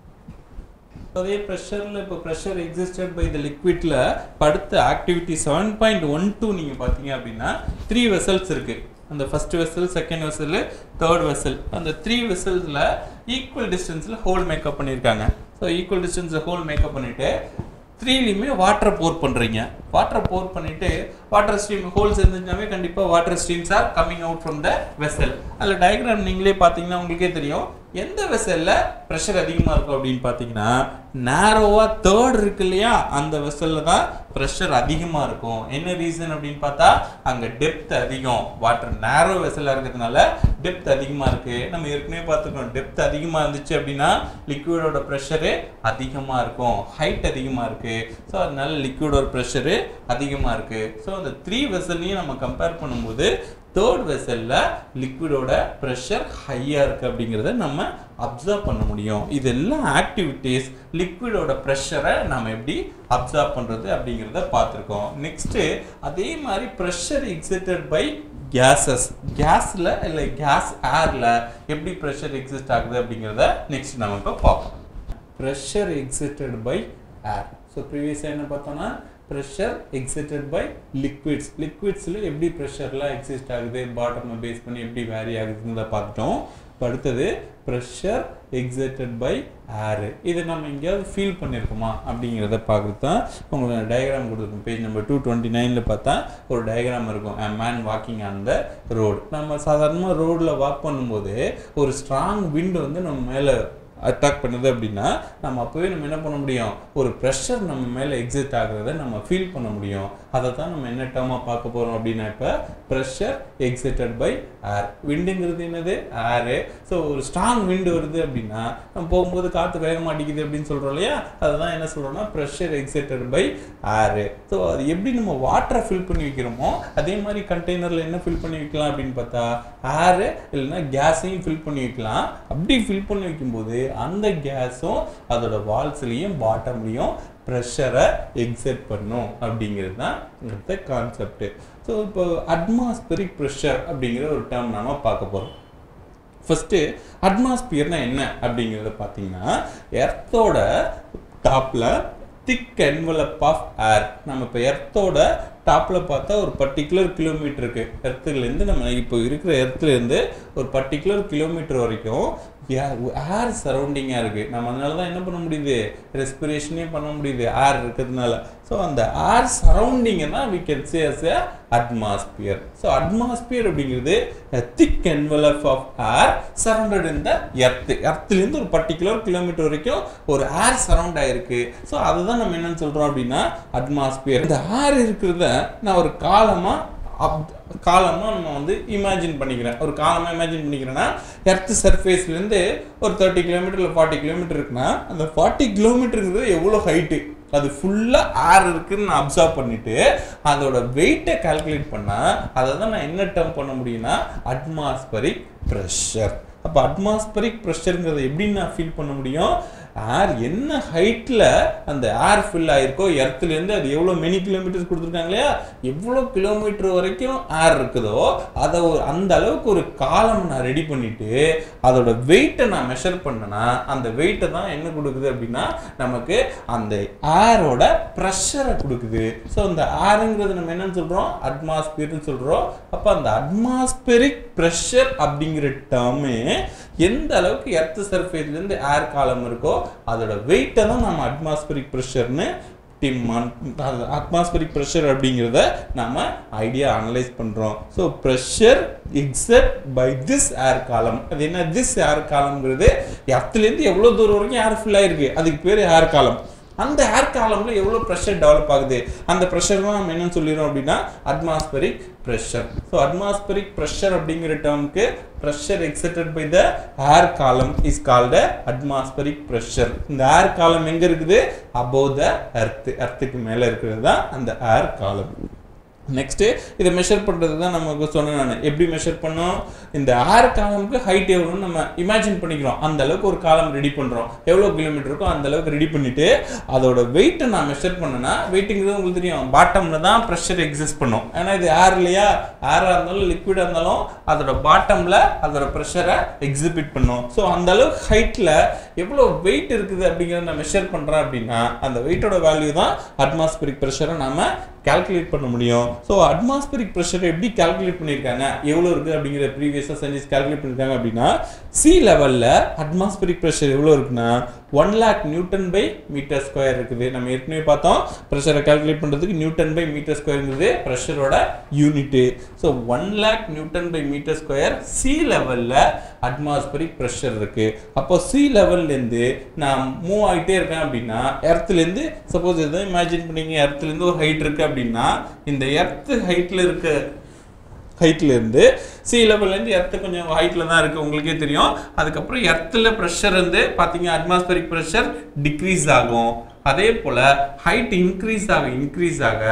அதே ப்ரெஷரில் இப்போ ப்ரெஷர் எக்ஸிஸ்டட் பை த லிக்விட்ல படுத்த activity seven point one two நீங்கள் பார்த்தீங்க அப்படின்னா த்ரீ வெசல்ஸ் இருக்கு அந்த first vessel second vessel third vessel அந்த த்ரீ வெசல்ஸில் ஈக்குவல் டிஸ்டன்ஸில் ஹோல் மேக்கப் பண்ணியிருக்காங்க ஸோ ஈக்குவல் டிஸ்டன்ஸில் ஹோல் மேக்கப் பண்ணிட்டு த்ரீலையுமே வாட்டரை போர் பண்ணுறீங்க வாட்டரை போர் பண்ணிட்டு வாட்டர் ஸ்ட்ரீம் ஹோல்ஸ் இருந்துச்சுனாவே கண்டிப்பாக water streams are coming out from the vessel அதில் டயக்ராம் நீங்களே பார்த்தீங்கன்னா உங்களுக்கே தெரியும் எந்த வெசலில் ப்ரெஷர் அதிகமாக இருக்கும் அப்படின்னு பார்த்தீங்கன்னா நேரோவாக தேர்ட் இருக்கு இல்லையா அந்த வெசலில் தான் ப்ரெஷர் அதிகமாக இருக்கும் என்ன ரீசன் அப்படின்னு பார்த்தா அங்கே டெப்த் அதிகம் வாட்டர் நேரோ வெசலாக இருக்கிறதுனால டெப்த் அதிகமாக இருக்குது நம்ம ஏற்கனவே பார்த்துக்கோம் டெப்த் அதிகமாக இருந்துச்சு அப்படின்னா லிக்விடோட ப்ரெஷரு அதிகமாக இருக்கும் ஹைட் அதிகமாக இருக்குது ஸோ அதனால லிக்விடோட ப்ரெஷரு அதிகமாக இருக்குது ஸோ அந்த த்ரீ வெசல்லையும் நம்ம கம்பேர் பண்ணும்போது தேர்ட் வெசலில் லிக்விடோட ப்ரெஷர் ஹையாக இருக்குது அப்படிங்கிறத நம்ம அப்சர்வ் பண்ண முடியும் இதெல்லாம் ஆக்டிவிட்டீஸ் லிக்விடோட ப்ரெஷரை நம்ம எப்படி அப்சர்வ் பண்ணுறது அப்படிங்கிறத பார்த்துருக்கோம் நெக்ஸ்ட்டு அதே மாதிரி ப்ரெஷர் எக்ஸிட்டட் பை கேஸஸ் கேஸில் இல்லை கேஸ் ஏரில் எப்படி ப்ரெஷர் எக்ஸிஸ்ட் ஆகுது அப்படிங்கிறத நெக்ஸ்ட் நம்ம இப்போ பார்ப்போம் pressure exerted by air so ப்ரீவியஸாக என்ன பார்த்தோம்னா ப்ரெஷர் எக்ஸிட்டட் பை லிக்விட்ஸ் லிக்விட்ஸில் எப்படி ப்ரெஷர்லாம் எக்ஸிஸ்ட் ஆகுது பாட்டமை பேஸ் பண்ணி எப்படி வேரி ஆகுதுன்னு பார்த்துட்டோம் இப்போ அடுத்தது ப்ரெஷர் எக்ஸைட்டட் பை ஏரு இதை நம்ம எங்கேயாவது ஃபீல் பண்ணியிருக்கோமா அப்படிங்கிறத பார்க்குறது தான் உங்களுக்கு டயக்ராம் கொடுத்துருக்கோம் பேஜ் நம்பர் டூ டுவெண்ட்டி நைனில் பார்த்தா ஒரு டயக்ராம் இருக்கும் a man walking on the road நம்ம சாதாரணமாக ரோடில் வாக் பண்ணும்போது ஒரு ஸ்ட்ராங் விண்ட் வந்து நம்ம மேலே அட்டாக் பண்ணுது அப்படின்னா நம்ம அப்போவே நம்ம என்ன பண்ண முடியும் ஒரு ப்ரெஷர் நம்ம மேலே எக்ஸிட் ஆகுறத நம்ம ஃபீல் பண்ண முடியும் அதை தான் நம்ம என்ன டேர்மாக பார்க்க போகிறோம் அப்படின்னா இப்போ ப்ரெஷர் எக்ஸிட்டட் பை ஏர் விண்டுங்கிறது என்னது ஏரு ஸோ ஒரு ஸ்ட்ராங் விண்டு வருது அப்படின்னா நம்ம போகும்போது காற்று வேக மாட்டேங்குது அப்படின்னு சொல்கிறோம் இல்லையா அதுதான் என்ன சொல்கிறோம்னா pressure exerted by air so அது எப்படி நம்ம வாட்டரை ஃபில் பண்ணி வைக்கிறோமோ அதே மாதிரி கண்டெய்னரில் என்ன ஃபில் பண்ணி வைக்கலாம் அப்படின்னு பார்த்தா ஏரு இல்லைன்னா கேஸையும் ஃபில் பண்ணி வைக்கலாம் அப்படி ஃபில் பண்ணி வைக்கும்போது அந்த கேஸும் அதோட வால்ஸ்லேயும் பாட்டம்லேயும் ப்ரெஷரை எக்ஸெட் பண்ணும் அப்படிங்கிறது தான் அடுத்த கான்செப்ட் ஸோ இப்போ அட்மாஸ்பரிக் ப்ரெஷர் அப்படிங்கிற ஒரு டேர்ம் நாம பார்க்க போகிறோம் ஃபஸ்ட்டு அட்மாஸ்பியர்னா என்ன அப்படிங்கிறத பார்த்தீங்கன்னா எர்த்தோட டாப்பில் திக் என்வலப் ஆஃப் ஏர் நம்ம இப்போ எர்த்தோட டாப்பில் பார்த்தா ஒரு பர்டிகுலர் கிலோமீட்டருக்கு எர்த்துலேருந்து நம்ம இப்போ இருக்கிற எர்த்துலேருந்து ஒரு பர்டிகுலர் கிலோமீட்டர் வரைக்கும் ஏர் சரௌண்டிங்காக இருக்குது நம்ம அதனால தான் என்ன பண்ண முடியுது ரெஸ்பிரேஷனே பண்ண முடியுது ஏர் இருக்கிறதுனால ஸோ அந்த ஏர் சரௌண்டிங்கை தான் we can say as a atmosphere so atmosphere அப்படிங்கிறது thick envelope of air surrounded in the earth எர்த்துலேருந்து ஒரு பர்டிகுலர் கிலோமீட்டர் வரைக்கும் ஒரு ஏர் சரௌண்ட் ஆயிருக்கு ஸோ அதுதான் நம்ம என்னன்னு சொல்கிறோம் அப்படின்னா அட்மாஸ்பியர் இந்த ஏர் இருக்கிறத நான் ஒரு காலமாக அப் காலமாக நம்ம வந்து இமேஜின் பண்ணிக்கிறேன் ஒரு காலமாக இமேஜின் பண்ணிக்கிறேன்னா எர்த் சர்ஃபேஸ்லேருந்து ஒரு தேர்ட்டி கிலோமீட்டர் இல்லை ஃபார்ட்டி கிலோமீட்டர் இருக்குன்னா அந்த ஃபார்ட்டி கிலோமீட்டருங்கிறது எவ்வளோ ஹைட்டு அது ஃபுல்லாக ஏர் இருக்குன்னு நான் அப்சர்வ் பண்ணிட்டு அதோட வெயிட்டை கால்குலேட் பண்ணால் அதை தான் நான் என்ன டேர்ம் பண்ண முடியும்னா அட்மாஸ்பரிக் ப்ரெஷர் அப்போ அட்மாஸ்பரிக் ப்ரெஷருங்கிறத எப்படி நான் ஃபீல் பண்ண முடியும் ஏர் என்ன ஹைட்டில் அந்த ஏர் ஃபில் ஆயிருக்கோ எர்த்துலேருந்து அது எவ்வளோ மெனி கிலோமீட்டர்ஸ் கொடுத்துருக்காங்க இல்லையா எவ்வளோ கிலோமீட்டர் வரைக்கும் ஏர் இருக்குதோ அதை ஒரு அந்த அளவுக்கு ஒரு காலம் நான் ரெடி பண்ணிட்டு அதோட வெயிட்டை நான் மெஷர் பண்ணேன்னா அந்த வெயிட்டை தான் என்ன கொடுக்குது அப்படின்னா நமக்கு அந்த ஏரோட ப்ரெஷரை கொடுக்குது ஸோ அந்த ஏருங்கிறது நம்ம என்னன்னு சொல்கிறோம் அட்மாஸ்பியர்னு சொல்கிறோம் அப்போ அந்த அட்மாஸ்பெரிக் ப்ரெஷர் அப்படிங்கிற டேர்மே எந்த அளவுக்கு எர்த் சர்ஃபேஸ்லேருந்து ஏர் காலம் இருக்கோ அதோட வெயிட்டை தான் நம்ம அட்மாஸ்பரிக் ப்ரெஷர்னு டிம்மான் அட்மாஸ்பரிக் ப்ரெஷர் அப்படிங்கிறத நாம ஐடியா அனலைஸ் பண்ணுறோம் so pressure exerted by this air column அது என்ன திஸ் ஏர் காலம்ங்கிறது எர்த்துலேருந்து எவ்வளோ தூரம் வரைக்கும் ஏர் ஃபில் ஆயிருக்கு அதுக்கு பேர் ஏர் காலம் அந்த ஏர் காலம்ல எவ்வளோ ப்ரெஷர் டெவலப் ஆகுது அந்த ப்ரெஷர் தான் நம்ம என்னன்னு சொல்லிடுறோம் அப்படின்னா atmospheric pressure so atmospheric pressure அப்படிங்கிற டேர்முக்கு pressure exerted by the air column is called atmospheric pressure இந்த ஏர் காலம் எங்க இருக்குது அபோவ் த எர்த் எர்த்துக்கு மேலே இருக்கிறது தான் அந்த ஏர் காலம் நெக்ஸ்ட்டு இதை மெஷர் பண்ணுறது தான் நமக்கு சொன்னேன் நான் எப்படி மெஷர் பண்ணோம் இந்த ஏர் காலமுக்கு ஹைட் எவ்வளோன்னு நம்ம இமேஜின் பண்ணிக்கிறோம் அந்த அளவுக்கு ஒரு காலம் ரெடி பண்ணுறோம் எவ்வளோ கிலோமீட்டர் இருக்கோ அந்த அளவுக்கு ரெடி பண்ணிட்டு அதோட வெயிட்டை நான் மெஷர் பண்ணேன்னா வெயிட்டுங்கிறது உங்களுக்கு தெரியும் பாட்டமில் தான் ப்ரெஷர் எக்ஸிஸ்ட் பண்ணும் ஏன்னா இது ஏர் இல்லையா ஏராக இருந்தாலும் லிக்விடாக இருந்தாலும் அதோட பாட்டமில் அதோட ப்ரெஷரை எக்ஸிபிட் பண்ணும் ஸோ அந்த அளவுக்கு ஹைட்டில் எவ்வளோ வெயிட் இருக்குது அப்படிங்கிறத நான் மெஷர் பண்ணுறேன் அப்படின்னா அந்த வெயிட்டோட வேல்யூ தான் அட்மாஸ்பரிக் ப்ரெஷரை நாம கால்குலேட் பண்ண முடியும் ஸோ அட்மாஸ்பரிக் ப்ரெஷரை எப்படி கால்குலேட் பண்ணியிருக்காங்க எவ்வளோ இருக்குது அப்படிங்கிற ப்ரீவியஸாக சயின்டிஸ்ட் கால்குலேட் பண்ணியிருக்காங்க அப்படின்னா சி லெவலில் அட்மாஸ்பரிக் ப்ரெஷர் எவ்வளோ இருக்குன்னா one lakh newton by metre square இருக்குது நம்ம ஏற்கனவே பார்த்தோம் ப்ரெஷரை கால்குலேட் பண்ணுறதுக்கு நியூட்டன் பை மீட்டர் ஸ்கொயர்ங்கிறது ப்ரெஷரோட unit so one lakh newton by metre square sea லெவலில் அட்மாஸ்பரிக் ப்ரெஷர் இருக்கு அப்போ சி லெவல்லேருந்து நான் மூவ் ஆகிட்டே இருக்கேன் அப்படின்னா எர்த்துலேருந்து சப்போஸ் எதாவது இமேஜின் பண்ணிங்க எர்த்துலேருந்து ஒரு ஹைட் இருக்கு அப்படின்னா இந்த எர்த்து ஹைட்டில் இருக்க ஹைட்ல இருந்து சி லெவல்லேருந்து எர்த்து கொஞ்சம் ஹைட்டில் தான் இருக்குது உங்களுக்கே தெரியும் அதுக்கப்புறம் எர்த்தில் ப்ரெஷர் வந்து பார்த்தீங்க அட்மாஸ்பரிக் ப்ரெஷர் டிக்ரீஸ் ஆகும் அதே போல் ஹைட் இன்க்ரீஸ் ஆக இன்க்ரீஸ் ஆக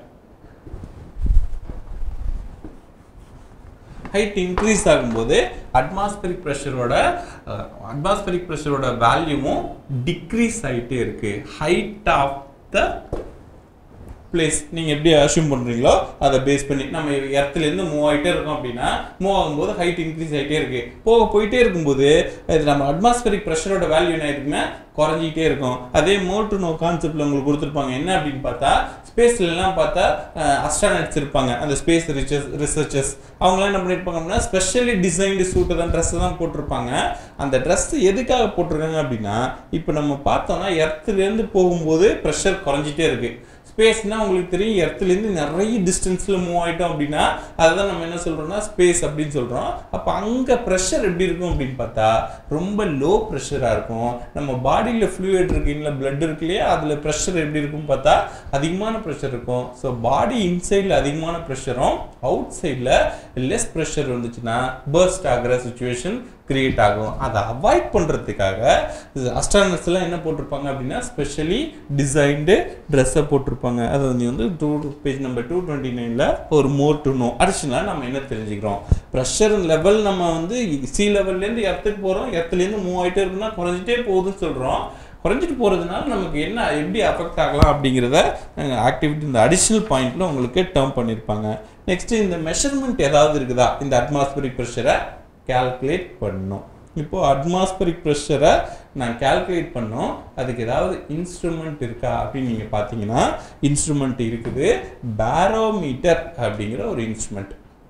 ஹைட் இன்க்ரீஸ் ஆகும்போது அட்மாஸ்பரிக் ப்ரெஷரோட அட்மாஸ்பரிக் ப்ரெஷரோட வேல்யூவும் டிக்ரீஸ் ஆகிட்டே இருக்கு ஹைட் ஆஃப் த பிளேஸ் நீங்கள் எப்படி அஷ்யூம் பண்ணுறீங்களோ அதை பேஸ் பண்ணி நம்ம இடத்துலேருந்து மூவ் ஆகிட்டே இருக்கோம் அப்படின்னா மூவ் ஆகும்போது ஹைட் இன்க்ரீஸ் ஆகிட்டே இருக்கு போக போயிட்டே இருக்கும்போது இது நம்ம அட்மாஸ்பரிக் ப்ரெஷரோட வேல்யூ என்ன இருக்குன்னா குறைஞ்சிக்கிட்டே இருக்கும் அதே மோர் டு நோ கான்செப்ட்ல உங்களுக்கு கொடுத்துருப்பாங்க என்ன அப்படின்னு பார்த்தா ஸ்பேஸ்லலாம் பார்த்தா அஸ்ட்ரானட்ஸ் இருப்பாங்க அந்த ஸ்பேஸ் ரிசர்ச் ரிசர்ச்சர்ஸ் அவங்களாம் என்ன பண்ணியிருப்பாங்க அப்படின்னா ஸ்பெஷலி டிசைன்டு சூட்டு தான் ட்ரெஸ்ஸை தான் போட்டிருப்பாங்க அந்த ட்ரெஸ் எதுக்காக போட்டிருக்காங்க அப்படின்னா இப்போ நம்ம பார்த்தோம்னா எர்த்துலேருந்து போகும்போது ப்ரெஷர் குறைஞ்சிட்டே இருக்கு ஸ்பேஸ்னா உங்களுக்கு தெரியும் எர்த்துலேருந்து நிறைய டிஸ்டன்ஸில் மூவ் ஆகிட்டோம் அப்படின்னா அதுதான் நம்ம என்ன சொல்கிறோம்னா ஸ்பேஸ் அப்படின்னு சொல்கிறோம் அப்போ அங்கே ப்ரெஷர் எப்படி இருக்கும் அப்படின்னு பார்த்தா ரொம்ப லோ ப்ரெஷராக இருக்கும் நம்ம பாடியில் ஃப்ளூயிட் இருக்கு இல்லை பிளட் இருக்கு இல்லையா அதில் ப்ரெஷர் எப்படி இருக்கும்னு பார்த்தா அதிகமான ப்ரெஷர் இருக்கும் ஸோ பாடி இன்சைடில் அதிகமான ப்ரெஷரும் அவுட் சைடில் லெஸ் ப்ரெஷர் வந்துச்சுன்னா பர்ஸ்ட் ஆகிற சுச்சுவேஷன் கிரியேட் ஆகும் அதை அவாய்ட் பண்ணுறதுக்காக அஸ்ட்ரானர்ஸ்லாம் என்ன போட்டிருப்பாங்க அப்படின்னா ஸ்பெஷலி டிசைன்டு ட்ரெஸ்ஸை போட்டிருப்பாங்க அது வந்து வந்து two page number two twenty நைனில் ஒரு மோர் டு நோ அடிஷனலாக நம்ம என்ன தெரிஞ்சுக்கிறோம் ப்ரெஷர் லெவல் நம்ம வந்து சி லெவல்லேருந்து எர்த்துக்கு போகிறோம் எர்த்துலேருந்து மூவ் ஆகிட்டே இருக்குன்னா குறைஞ்சிட்டே போகுதுன்னு சொல்கிறோம் குறைஞ்சிட்டு போகிறதுனால நமக்கு என்ன எப்படி அஃபெக்ட் ஆகலாம் அப்படிங்கிறத ஆக்டிவிட்டி இந்த அடிஷ்னல் பாயிண்ட்டில் உங்களுக்கு டேர்ம் பண்ணியிருப்பாங்க நெக்ஸ்ட்டு இந்த மெஷர்மெண்ட் ஏதாவது இருக்குதா இந்த அட்மாஸ்பரிக் ப்ரெஷரை கால்குலேட் பண்ணணும் இப்போ அட்மாஸ்பரிக் ப்ரெஷரை நான் கால்குலேட் பண்ணோம் அதுக்கு ஏதாவது இன்ஸ்ட்ருமெண்ட் இருக்கா அப்படின்னு நீங்கள் பார்த்தீங்கன்னா இன்ஸ்ட்ருமெண்ட் இருக்குது பேரோமீட்டர் அப்படிங்கிற ஒரு இன்ஸ்ட்ருமெண்ட்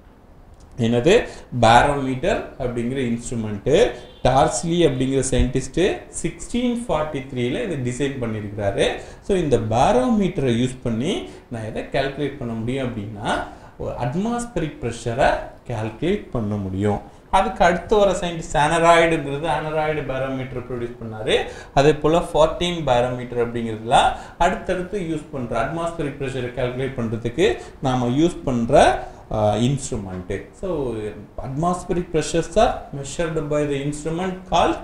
என்னது பேரோமீட்டர் அப்படிங்கிற இன்ஸ்ட்ருமெண்ட்டு டார்ஸ்லி அப்படிங்கிற சயின்டிஸ்ட்டு சிக்ஸ்டீன் ஃபார்ட்டி த்ரீல இதை டிசைன் பண்ணியிருக்கிறாரு ஸோ இந்த பேரோமீட்டரை யூஸ் பண்ணி நான் எதை கால்குலேட் பண்ண முடியும் அப்படின்னா ஒரு அட்மாஸ்பரிக் ப்ரெஷரை கால்குலேட் பண்ண முடியும் அதுக்கு அடுத்து வர சயின்டிஸ்ட் ஆனராய்டுங்கிறது ஆனராய்டு பேரோமீட்டர் ப்ரொடியூஸ் பண்ணாரு அதே போல் ஃபார்டீன் பேரோமீட்டர் அப்படிங்கிறதுலாம் அடுத்தடுத்து யூஸ் பண்ணுற அட்மாஸ்பரிக் ப்ரெஷரை கால்குலேட் பண்ணுறதுக்கு நாம் யூஸ் பண்ணுற instrument so atmospheric pressures are measured by the instrument call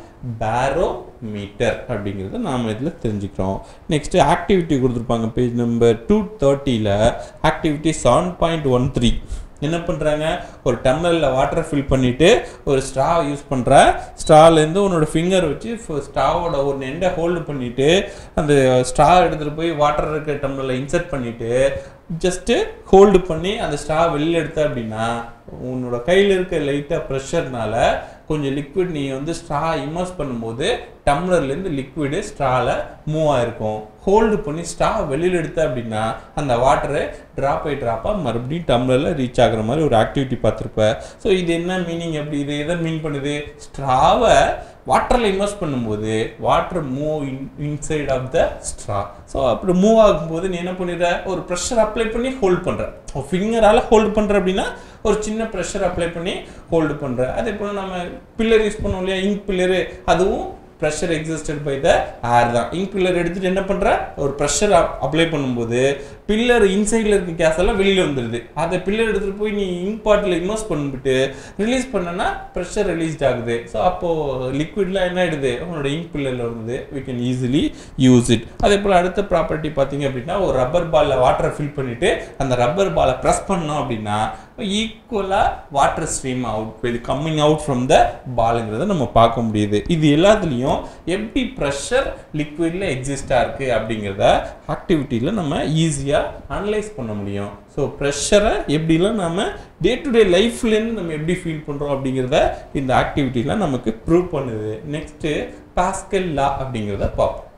barometer அப்படிங்கிறத நாம் இதில் தெரிஞ்சுக்கிறோம் நெக்ஸ்ட் ஆக்டிவிட்டி கொடுத்துருப்பாங்க பேஜ் நம்பர் டூ தேர்ட்டியில் activity seven point one three என்ன பண்ணுறாங்க ஒரு டம்ளரில் வாட்டரை ஃபில் பண்ணிவிட்டு ஒரு ஸ்ட்ரா யூஸ் பண்ணுற ஸ்ட்ராலேருந்து உன்னோட ஃபிங்கர் வச்சு ஸ்ட்ராவோட ஒரு எண்டை ஹோல்டு பண்ணிவிட்டு அந்த ஸ்ட்ரா எடுத்துகிட்டு போய் வாட்டர் இருக்கிற டம்ளரில் இன்சர்ட் பண்ணிவிட்டு ஜஸ்ட்டு ஹோல்டு பண்ணி அந்த ஸ்ட்ரா வெளியில் எடுத்த அப்படின்னா உன்னோட கையில் இருக்க லைட்டாக ப்ரெஷர்னால கொஞ்சம் லிக்விட் நீ வந்து ஸ்ட்ரா இம்மர்ஸ் பண்ணும்போது டம்ளர்லேருந்து லிக்விடு ஸ்ட்ராவில் மூவ் ஆயிருக்கும் ஹோல்டு பண்ணி ஸ்ட்ரா வெளியில் எடுத்த அப்படின்னா அந்த வாட்டரு ட்ராப் பை ட்ராப்பாக மறுபடியும் டம்ளரில் ரீச் ஆகுற மாதிரி ஒரு ஆக்டிவிட்டி பார்த்துருப்ப ஸோ இது என்ன மீனிங் எப்படி இது எதை மீன் பண்ணுது ஸ்ட்ராவை வாட்டரில் இன்வெஸ்ட் பண்ணும்போது water move in inside of the straw so அப்படி மூவ் ஆகும்போது நீ என்ன பண்ணிடுற ஒரு ப்ரெஷர் அப்ளை பண்ணி ஹோல்ட் பண்ணுற ஃபிங்கரால் ஹோல்டு பண்ணுற அப்படின்னா ஒரு சின்ன ப்ரெஷர் அப்ளை பண்ணி ஹோல்டு பண்ணுற அதே போல் நம்ம பில்லர் யூஸ் பண்ணோம் இல்லையா இங்க் பில்லரு அதுவும் pressure existed by the air தான் இங்க் பில்லர் எடுத்துட்டு என்ன பண்ற ஒரு ப்ரெஷர் அப்ளை பண்ணும்போது பில்லர் இன்சைடில் இருக்க கேஸ் எல்லாம் வெளியில் வந்துடுது அதை பில்லர் எடுத்துட்டு போய் நீ இங்க் பாட்டில் இன்வெஸ்ட் பண்ணிவிட்டு ரிலீஸ் பண்ணனா ப்ரெஷர் ரிலீஸ்ட் ஆகுது ஸோ அப்போது லிக்விட்லாம் என்ன ஆயிடுது உன்னோட இங்க் பில்லரில் வந்து we can easily use it அதே போல் அடுத்த ப்ராப்பர்ட்டி பார்த்தீங்க அப்படின்னா ஒரு ரப்பர் பாலில் வாட்டரை ஃபில் பண்ணிவிட்டு அந்த ரப்பர் பாலை ப்ரெஸ் பண்ணோம் அப்படின்னா ஈக்குவலாக வாட்டர் ஸ்ட்ரீம் அவுட் இது கம்மிங் அவுட் ஃப்ரம் த பாலுங்கிறத நம்ம பார்க்க முடியுது இது எல்லாத்துலேயும் எப்படி ப்ரெஷர் லிக்விடில் எக்ஸிஸ்டாக இருக்குது அப்படிங்கிறத ஆக்டிவிட்டியில் நம்ம ஈஸியாக அனலைஸ் பண்ண முடியும் ஸோ ப்ரெஷரை எப்படிலாம் நம்ம டே டு டே லைஃப்லேருந்து நம்ம எப்படி ஃபீல் பண்ணுறோம் அப்படிங்கிறத இந்த ஆக்டிவிட்டிலாம் நமக்கு ப்ரூவ் பண்ணுது நெக்ஸ்ட்டு பாஸ்கல் லா அப்படிங்கிறத பார்ப்போம்